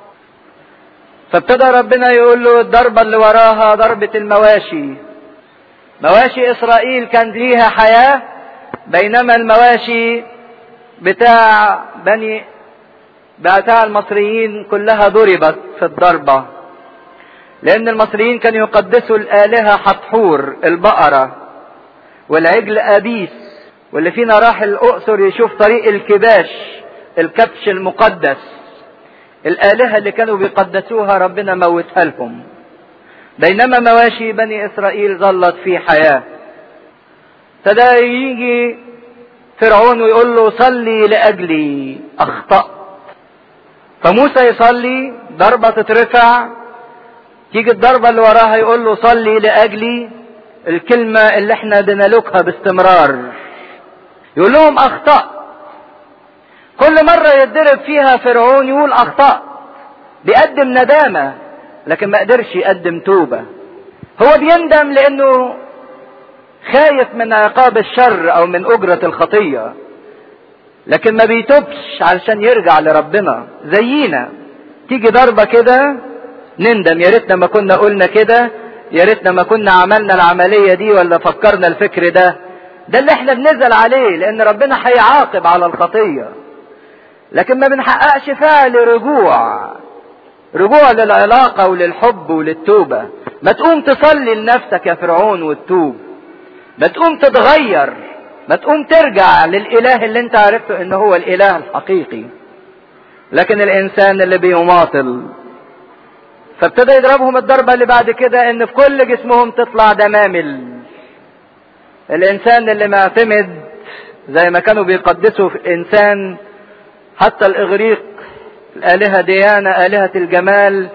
فابتدى ربنا يقول له الضربة اللي وراها ضربة المواشي مواشي إسرائيل كان ليها حياة بينما المواشي بتاع بني بتاع المصريين كلها ضربت في الضربة لأن المصريين كانوا يقدسوا الآلهة حتحور البقرة والعجل أبيس واللي فينا راح الأقصر يشوف طريق الكباش الكبش المقدس الآلهة اللي كانوا بيقدسوها ربنا موتها لهم بينما مواشي بني إسرائيل ظلت في حياة ابتدى يجي فرعون ويقول له صلي لأجلي أخطأت فموسى يصلي ضربة تترفع تيجي الضربة اللي وراها يقول له صلي لأجلي الكلمة اللي احنا بنلوكها باستمرار يقول لهم أخطأت كل مرة يتضرب فيها فرعون يقول أخطأت بيقدم ندامة لكن ما قدرش يقدم توبة هو بيندم لأنه خايف من عقاب الشر أو من أجرة الخطية لكن ما بيتوبش علشان يرجع لربنا زينا تيجي ضربة كده نندم يا ريتنا ما كنا قلنا كده يا ريتنا ما كنا عملنا العملية دي ولا فكرنا الفكر ده ده اللي احنا بنزل عليه لان ربنا هيعاقب على الخطية لكن ما بنحققش فعل رجوع رجوع للعلاقة وللحب وللتوبة ما تقوم تصلي لنفسك يا فرعون وتتوب ما تقوم تتغير ما تقوم ترجع للإله اللي انت عرفته ان هو الإله الحقيقي لكن الإنسان اللي بيماطل فابتدى يضربهم الضربة اللي بعد كده ان في كل جسمهم تطلع دمامل الإنسان اللي معتمد زي ما كانوا بيقدسوا في الإنسان حتى الإغريق الآلهة ديانا آلهة الجمال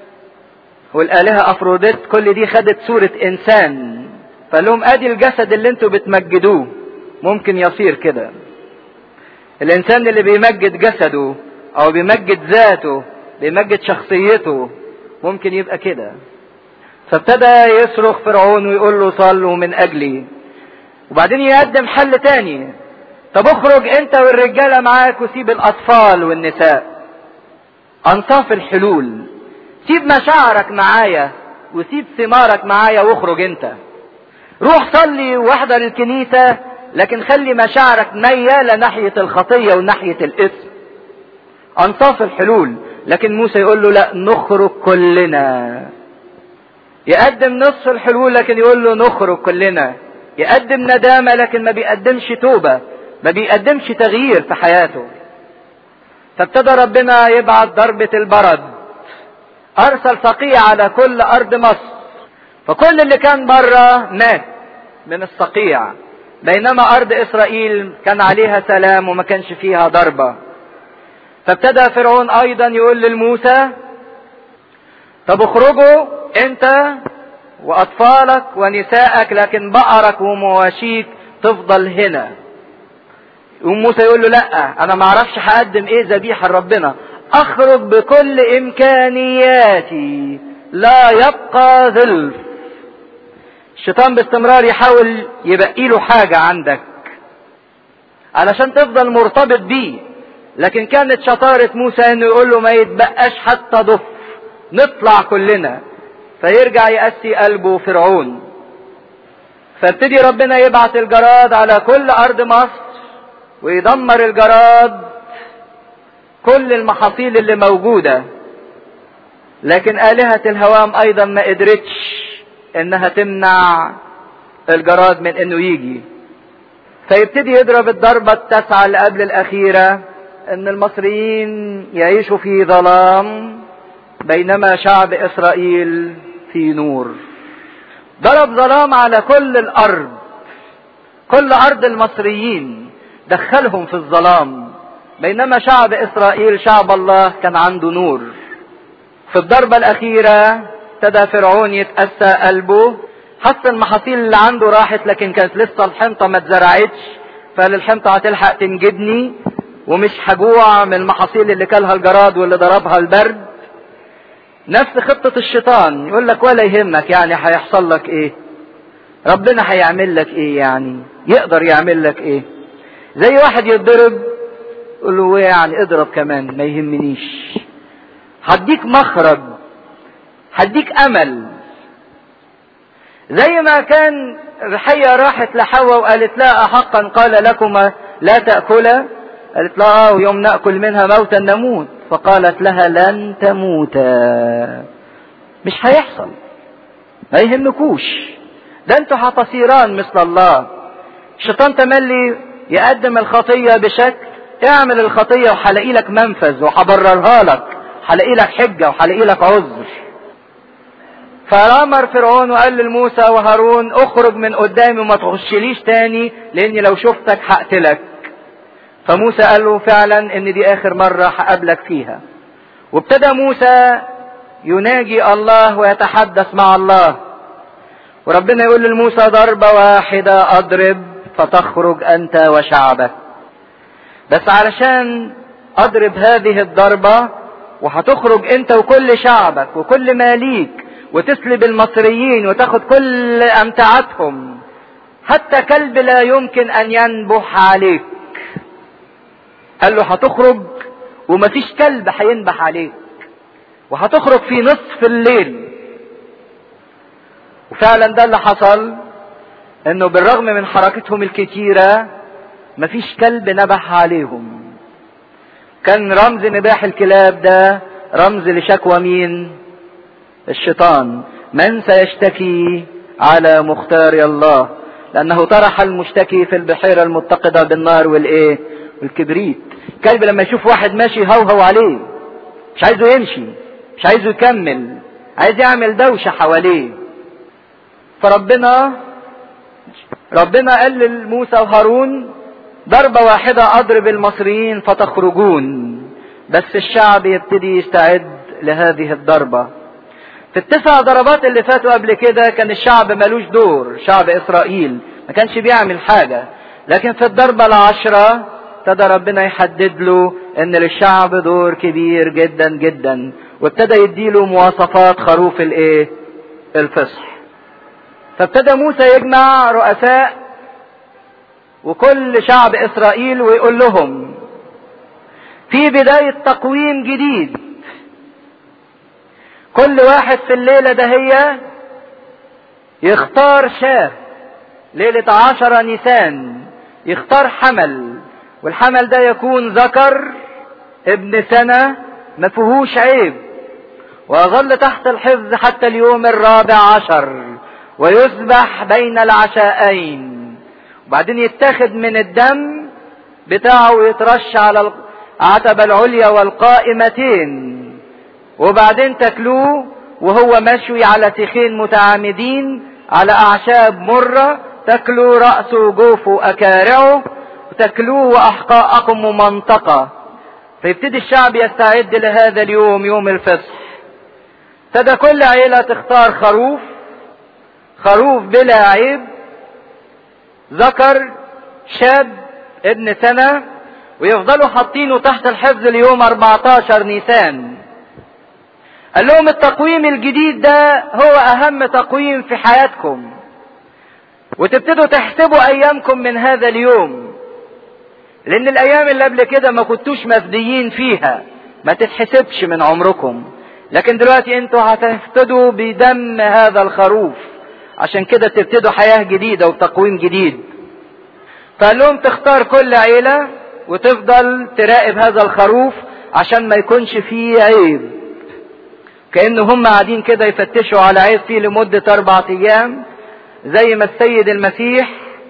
والآلهة أفروديت كل دي خدت صورة إنسان فقال لهم أدي الجسد اللي انتوا بتمجدوه ممكن يصير كده الإنسان اللي بيمجد جسده أو بيمجد ذاته بيمجد شخصيته ممكن يبقى كده فابتدى يصرخ فرعون ويقول له صلوا من أجلي وبعدين يقدم حل تاني طب اخرج انت والرجالة معاك وسيب الأطفال والنساء انصاف الحلول سيب مشاعرك معايا وسيب ثمارك معايا واخرج انت روح صلي واحضر الكنيسة لكن خلي مشاعرك ميالة ناحية الخطية وناحية الاسم انصاف الحلول لكن موسى يقول له لا نخرج كلنا يقدم نصف الحلول لكن يقول له نخرج كلنا يقدم ندامة لكن ما بيقدمش توبة ما بيقدمش تغيير في حياته فابتدى ربنا يبعت ضربة البرد أرسل صقيع على كل أرض مصر فكل اللي كان بره مات من الصقيع بينما أرض إسرائيل كان عليها سلام وما كانش فيها ضربة فابتدى فرعون أيضا يقول للموسى طب اخرجوا أنت وأطفالك ونسائك لكن بقرك ومواشيك تفضل هنا يقوم موسى يقول له لا انا ما اعرفش هقدم ايه ذبيحه لربنا اخرج بكل امكانياتي لا يبقى ظلف الشيطان باستمرار يحاول يبقي له حاجه عندك علشان تفضل مرتبط بيه لكن كانت شطارة موسى انه يقول له ما يتبقاش حتى ضف نطلع كلنا فيرجع يأسي قلبه فرعون فابتدي ربنا يبعت الجراد على كل ارض مصر ويدمر الجراد كل المحاصيل اللي موجودة لكن آلهة الهوام أيضا ما قدرتش إنها تمنع الجراد من إنه يجي فيبتدي يضرب الضربة التاسعة اللي قبل الأخيرة إن المصريين يعيشوا في ظلام بينما شعب إسرائيل في نور ضرب ظلام على كل الأرض كل أرض المصريين دخلهم في الظلام بينما شعب اسرائيل شعب الله كان عنده نور في الضربة الاخيرة ابتدى فرعون يتأسى قلبه حس المحاصيل اللي عنده راحت لكن كانت لسه الحنطة ما اتزرعتش فقال الحنطة هتلحق تنجدني ومش هجوع من المحاصيل اللي كلها الجراد واللي ضربها البرد نفس خطة الشيطان يقول لك ولا يهمك يعني هيحصل لك ايه ربنا هيعمل لك ايه يعني يقدر يعمل لك ايه زي واحد يتضرب يقول له يعني اضرب كمان ما يهمنيش هديك مخرج هديك امل زي ما كان الحية راحت لحواء وقالت لها حقا قال لكما لا تأكلا قالت لها اه يوم نأكل منها موتا نموت فقالت لها لن تموتا مش هيحصل ما يهمكوش ده انتوا هتصيران مثل الله الشيطان تملي يقدم الخطية بشكل اعمل الخطية وهلاقي لك منفذ وهبررها لك هلاقي لك حجة وهلاقي لك عذر فأمر فرعون وقال لموسى وهارون اخرج من قدامي وما تخشليش تاني لاني لو شفتك هقتلك فموسى قال له فعلا ان دي اخر مرة هقابلك فيها وابتدى موسى يناجي الله ويتحدث مع الله وربنا يقول لموسى ضربة واحدة اضرب فتخرج انت وشعبك بس علشان اضرب هذه الضربة وهتخرج انت وكل شعبك وكل ما ليك وتسلب المصريين وتاخد كل امتعتهم حتى كلب لا يمكن ان ينبح عليك قال له هتخرج ومفيش كلب هينبح عليك وهتخرج في نصف الليل وفعلا ده اللي حصل انه بالرغم من حركتهم الكتيرة مفيش كلب نبح عليهم كان رمز نباح الكلاب ده رمز لشكوى مين الشيطان من سيشتكي على مختار الله لانه طرح المشتكي في البحيرة المتقدة بالنار والايه والكبريت كلب لما يشوف واحد ماشي هوهو عليه مش عايزه يمشي مش عايزه يكمل عايز يعمل دوشة حواليه فربنا ربنا قال لموسى وهارون ضربة واحدة أضرب المصريين فتخرجون بس الشعب يبتدي يستعد لهذه الضربة في التسع ضربات اللي فاتوا قبل كده كان الشعب ملوش دور شعب إسرائيل ما كانش بيعمل حاجة لكن في الضربة العشرة ابتدى ربنا يحدد له ان للشعب دور كبير جدا جدا وابتدى يديله مواصفات خروف الايه الفصح فابتدى موسى يجمع رؤساء وكل شعب اسرائيل ويقول لهم في بداية تقويم جديد كل واحد في الليلة دهية يختار شاه ليلة عشرة نيسان يختار حمل والحمل ده يكون ذكر ابن سنة ما فيهوش عيب ويظل تحت الحفظ حتى اليوم الرابع عشر ويذبح بين العشاءين وبعدين يتاخد من الدم بتاعه ويترش على العتبة العليا والقائمتين وبعدين تاكلوه وهو مشوي على سيخين متعامدين على أعشاب مرة تاكلوا رأسه وجوفه أكارعه وتاكلوه وأحقاءكم ممنطقة فيبتدي الشعب يستعد لهذا اليوم يوم الفصح ابتدى كل عيلة تختار خروف خروف بلا عيب ذكر شاب ابن سنة ويفضلوا حاطينه تحت الحفظ ليوم 14 نيسان قال لهم التقويم الجديد ده هو اهم تقويم في حياتكم وتبتدوا تحسبوا ايامكم من هذا اليوم لان الايام اللي قبل كده ما كنتوش مفديين فيها ما تتحسبش من عمركم لكن دلوقتي انتوا هتفتدوا بدم هذا الخروف عشان كده تبتدوا حياة جديدة وتقويم جديد فقال لهم تختار كل عيلة وتفضل تراقب هذا الخروف عشان ما يكونش فيه عيب كأن هم قاعدين كده يفتشوا على عيب فيه لمدة أربعة أيام زي ما السيد المسيح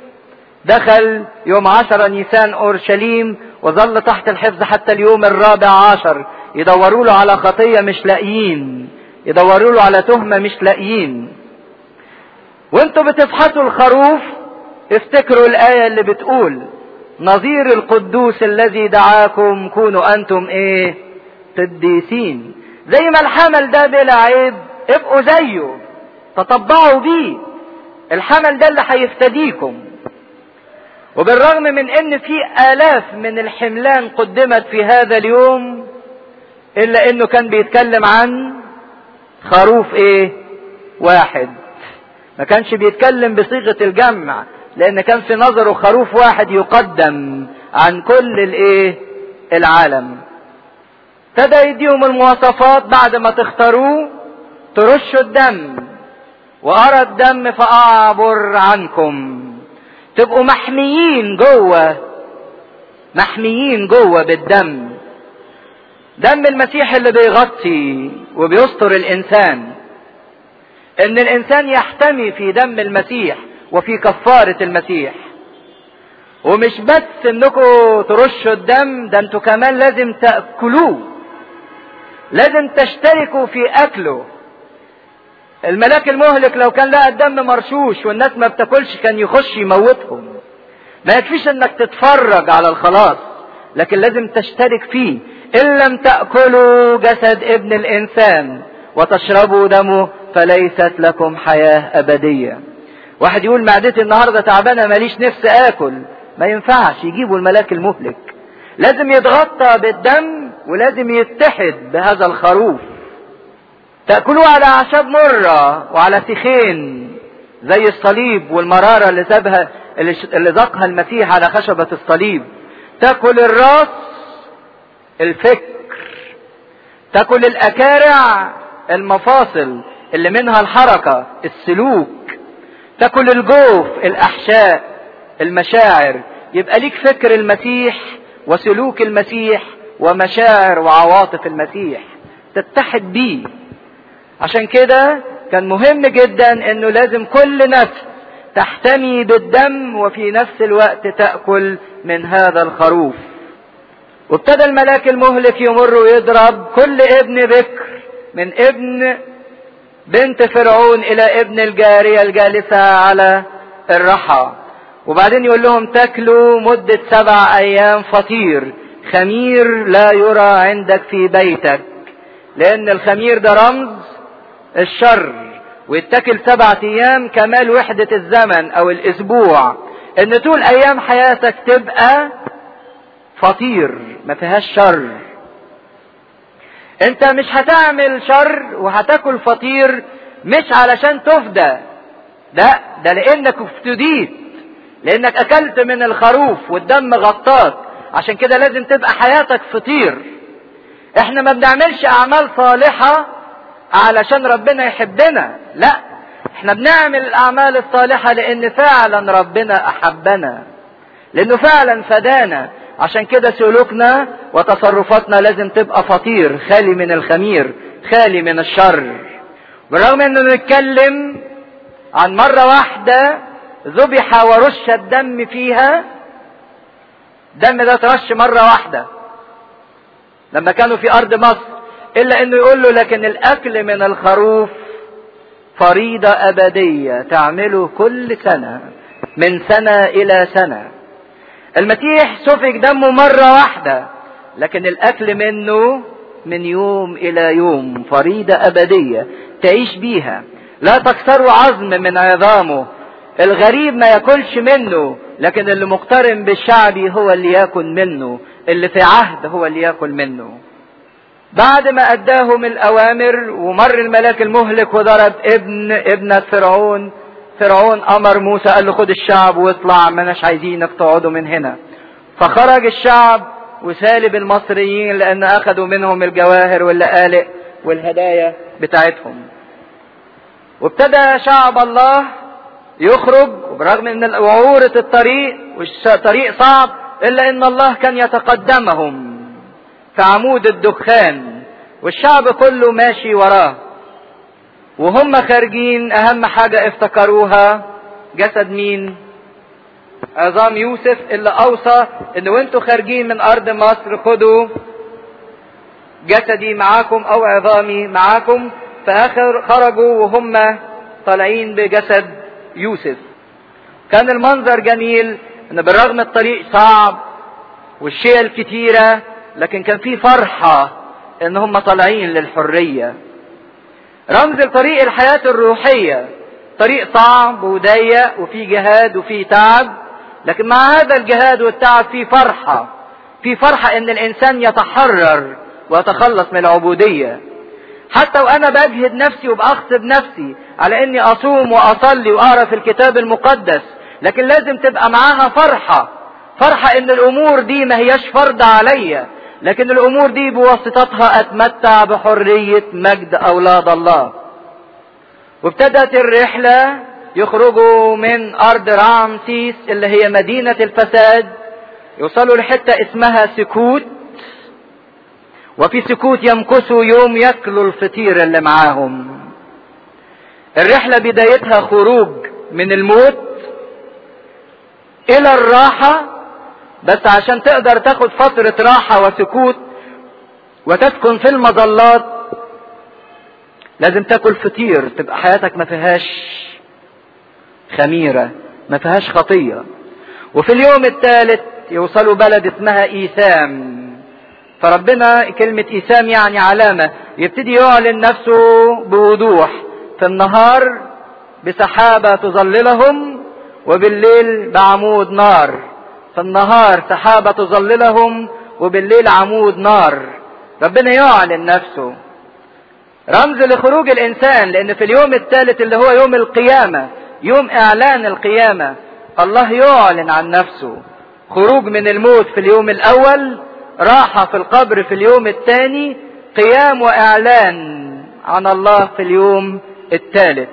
دخل يوم عشرة نيسان أورشليم وظل تحت الحفظ حتى اليوم الرابع عشر يدوروا له على خطية مش لاقيين يدوروا له على تهمة مش لاقيين وانتوا بتفحصوا الخروف افتكروا الآية اللي بتقول نظير القدوس الذي دعاكم كونوا أنتم إيه قديسين زي ما الحمل ده بلا عيب ابقوا زيه تطبعوا بيه الحمل ده اللي هيفتديكم وبالرغم من ان في الاف من الحملان قدمت في هذا اليوم الا انه كان بيتكلم عن خروف ايه واحد ما كانش بيتكلم بصيغة الجمع لان كان في نظره خروف واحد يقدم عن كل الايه العالم ابتدى يديهم المواصفات بعد ما تختاروه ترشوا الدم وارى الدم فاعبر عنكم تبقوا محميين جوه محميين جوه بالدم دم المسيح اللي بيغطي وبيستر الانسان ان الانسان يحتمي في دم المسيح وفي كفارة المسيح ومش بس انكم ترشوا الدم ده انتوا كمان لازم تأكلوه لازم تشتركوا في اكله الملاك المهلك لو كان لقى الدم مرشوش والناس ما بتاكلش كان يخش يموتهم ما يكفيش انك تتفرج على الخلاص لكن لازم تشترك فيه ان لم تاكلوا جسد ابن الانسان وتشربوا دمه فليست لكم حياه ابديه واحد يقول معدتي النهارده تعبانه ماليش نفس اكل ما ينفعش يجيبوا الملاك المهلك لازم يتغطى بالدم ولازم يتحد بهذا الخروف تأكلوه على أعشاب مرة وعلى سيخين زي الصليب والمرارة اللي سابها اللي ذاقها المسيح على خشبة الصليب تاكل الراس الفكر تاكل الأكارع المفاصل اللي منها الحركة السلوك تاكل الجوف الأحشاء المشاعر يبقى ليك فكر المسيح وسلوك المسيح ومشاعر وعواطف المسيح تتحد بيه عشان كده كان مهم جدا انه لازم كل نفس تحتمي بالدم وفي نفس الوقت تأكل من هذا الخروف وابتدى الملاك المهلك يمر ويضرب كل ابن بكر من ابن بنت فرعون الى ابن الجارية الجالسة على الرحى وبعدين يقول لهم تاكلوا مدة سبع ايام فطير خمير لا يرى عندك في بيتك لان الخمير ده رمز الشر ويتاكل سبعة ايام كمال وحدة الزمن او الاسبوع ان طول ايام حياتك تبقى فطير ما فيهاش شر انت مش هتعمل شر وهتاكل فطير مش علشان تفدى لا ده لانك افتديت لانك اكلت من الخروف والدم غطاك عشان كده لازم تبقى حياتك فطير احنا ما بنعملش اعمال صالحة علشان ربنا يحبنا لا احنا بنعمل الاعمال الصالحة لان فعلا ربنا احبنا لانه فعلا فدانا عشان كده سلوكنا وتصرفاتنا لازم تبقى فطير خالي من الخمير خالي من الشر بالرغم انه نتكلم عن مرة واحدة ذبح ورش الدم فيها الدم ده ترش مرة واحدة لما كانوا في ارض مصر الا انه يقول له لكن الاكل من الخروف فريضة ابدية تعمله كل سنة من سنة الى سنة المسيح سفك دمه مرة واحدة لكن الاكل منه من يوم الى يوم فريضة ابدية تعيش بيها لا تكسروا عظم من عظامه الغريب ما ياكلش منه لكن اللي مقترن بالشعبي هو اللي ياكل منه اللي في عهد هو اللي ياكل منه بعد ما اداهم الاوامر ومر الملاك المهلك وضرب ابن ابنة فرعون فرعون امر موسى قال له خد الشعب واطلع ما ناش عايزينك تقعدوا من هنا فخرج الشعب وسالب المصريين لان اخذوا منهم الجواهر واللقالق والهدايا بتاعتهم وابتدى شعب الله يخرج وبرغم ان وعورة الطريق والطريق صعب الا ان الله كان يتقدمهم في عمود الدخان والشعب كله ماشي وراه وهم خارجين اهم حاجة افتكروها جسد مين عظام يوسف اللي اوصى ان وانتوا خارجين من ارض مصر خدوا جسدي معاكم او عظامي معاكم فاخر خرجوا وهم طالعين بجسد يوسف كان المنظر جميل ان بالرغم الطريق صعب والشيء الكتيرة لكن كان في فرحة ان هم طالعين للحرية رمز لطريق الحياة الروحية طريق صعب وضيق وفي جهاد وفي تعب لكن مع هذا الجهاد والتعب في فرحة في فرحة ان الانسان يتحرر ويتخلص من العبودية حتى وانا بجهد نفسي وبأغصب نفسي على اني اصوم واصلي واقرا في الكتاب المقدس لكن لازم تبقى معاها فرحة فرحة ان الامور دي ما هياش فرض عليا لكن الامور دي بواسطتها اتمتع بحرية مجد اولاد الله وابتدت الرحلة يخرجوا من ارض رامسيس اللي هي مدينة الفساد يوصلوا لحتة اسمها سكوت وفي سكوت يمكثوا يوم ياكلوا الفطير اللي معاهم الرحلة بدايتها خروج من الموت الى الراحة بس عشان تقدر تاخد فترة راحة وسكوت وتسكن في المظلات لازم تاكل فطير تبقى حياتك ما فيهاش خميرة ما فيهاش خطية وفي اليوم الثالث يوصلوا بلد اسمها ايثام فربنا كلمة ايثام يعني علامة يبتدي يعلن نفسه بوضوح في النهار بسحابة تظللهم وبالليل بعمود نار في النهار سحابة تظللهم وبالليل عمود نار ربنا يعلن نفسه رمز لخروج الانسان لان في اليوم الثالث اللي هو يوم القيامة يوم اعلان القيامة الله يعلن عن نفسه خروج من الموت في اليوم الاول راحة في القبر في اليوم الثاني قيام واعلان عن الله في اليوم الثالث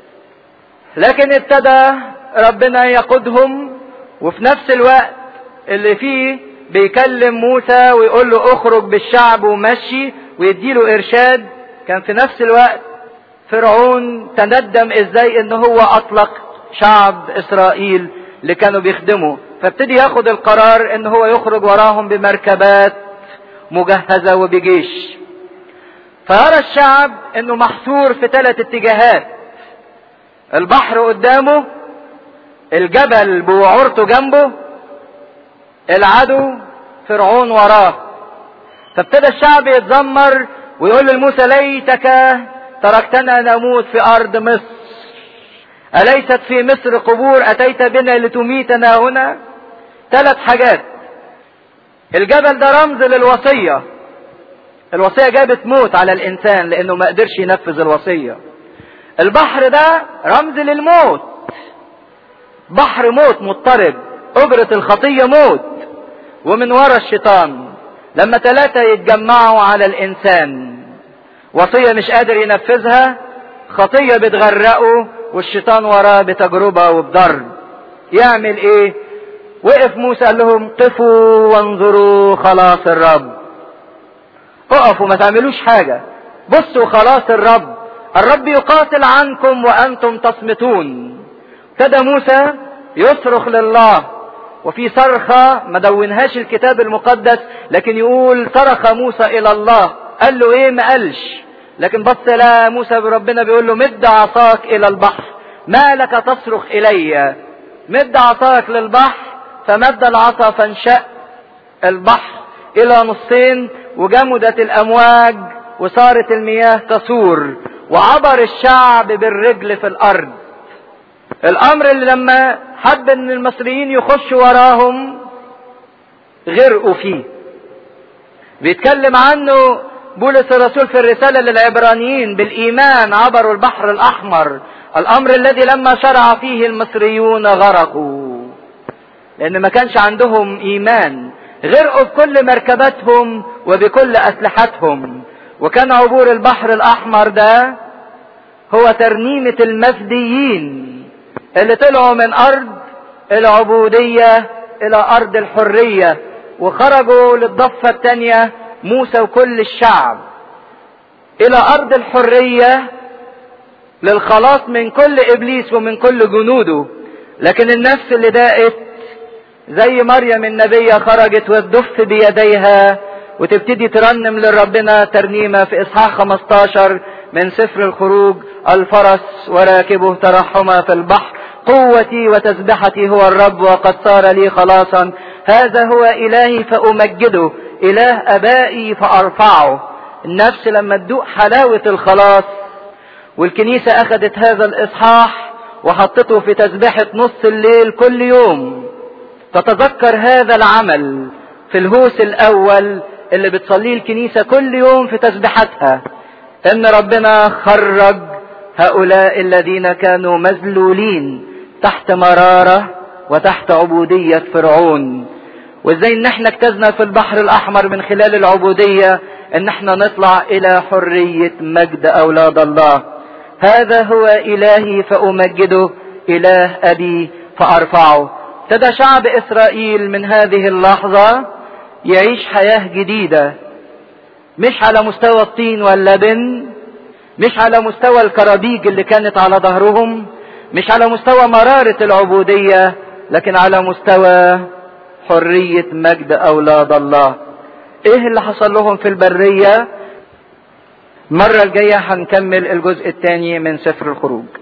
لكن ابتدى ربنا يقودهم وفي نفس الوقت اللي فيه بيكلم موسى ويقول له اخرج بالشعب ومشي ويديله ارشاد كان في نفس الوقت فرعون تندم ازاي ان هو اطلق شعب اسرائيل اللي كانوا بيخدموا فابتدي ياخد القرار ان هو يخرج وراهم بمركبات مجهزة وبجيش فيرى الشعب انه محصور في ثلاث اتجاهات البحر قدامه الجبل بوعورته جنبه العدو فرعون وراه فابتدى الشعب يتذمر ويقول لموسى ليتك تركتنا نموت في ارض مصر اليست في مصر قبور اتيت بنا لتميتنا هنا ثلاث حاجات الجبل ده رمز للوصية الوصية جابت موت على الانسان لانه ما قدرش ينفذ الوصية البحر ده رمز للموت بحر موت مضطرب اجرة الخطية موت ومن ورا الشيطان لما ثلاثة يتجمعوا على الانسان وصية مش قادر ينفذها خطية بتغرقه والشيطان وراه بتجربة وبضرب يعمل ايه وقف موسى قال لهم قفوا وانظروا خلاص الرب اقفوا ما تعملوش حاجة بصوا خلاص الرب الرب يقاتل عنكم وانتم تصمتون ابتدى موسى يصرخ لله وفي صرخة ما دونهاش الكتاب المقدس لكن يقول صرخ موسى الى الله قال له ايه ما قالش لكن بص لا موسى بربنا بيقول له مد عصاك الى البحر ما لك تصرخ الي مد عصاك للبحر فمد العصا فانشق البحر الى نصين وجمدت الامواج وصارت المياه تصور وعبر الشعب بالرجل في الارض الامر اللي لما حب ان المصريين يخشوا وراهم غرقوا فيه بيتكلم عنه بولس الرسول في الرسالة للعبرانيين بالإيمان عبروا البحر الأحمر الأمر الذي لما شرع فيه المصريون غرقوا لأن ما كانش عندهم إيمان غرقوا بكل مركباتهم وبكل أسلحتهم وكان عبور البحر الأحمر ده هو ترنيمة المفديين اللي طلعوا من أرض العبودية إلى أرض الحرية وخرجوا للضفة الثانية موسى وكل الشعب الى ارض الحرية للخلاص من كل ابليس ومن كل جنوده لكن النفس اللي داقت زي مريم النبية خرجت وتدف بيديها وتبتدي ترنم لربنا ترنيمة في اصحاح 15 من سفر الخروج الفرس وراكبه ترحما في البحر قوتي وتسبحتي هو الرب وقد صار لي خلاصا هذا هو الهي فامجده اله ابائي فارفعه النفس لما تدوق حلاوة الخلاص والكنيسة اخذت هذا الاصحاح وحطته في تسبيحة نص الليل كل يوم تتذكر هذا العمل في الهوس الاول اللي بتصليه الكنيسة كل يوم في تسبيحتها ان ربنا خرج هؤلاء الذين كانوا مذلولين تحت مرارة وتحت عبودية فرعون وازاي ان احنا اجتزنا في البحر الاحمر من خلال العبودية ان احنا نطلع الى حرية مجد اولاد الله هذا هو الهي فامجده اله ابي فارفعه ابتدى شعب اسرائيل من هذه اللحظة يعيش حياة جديدة مش على مستوى الطين واللبن مش على مستوى الكرابيج اللي كانت على ظهرهم مش على مستوى مرارة العبودية لكن على مستوى حرية مجد أولاد الله إيه اللي حصل لهم في البرية المرة الجاية هنكمل الجزء الثاني من سفر الخروج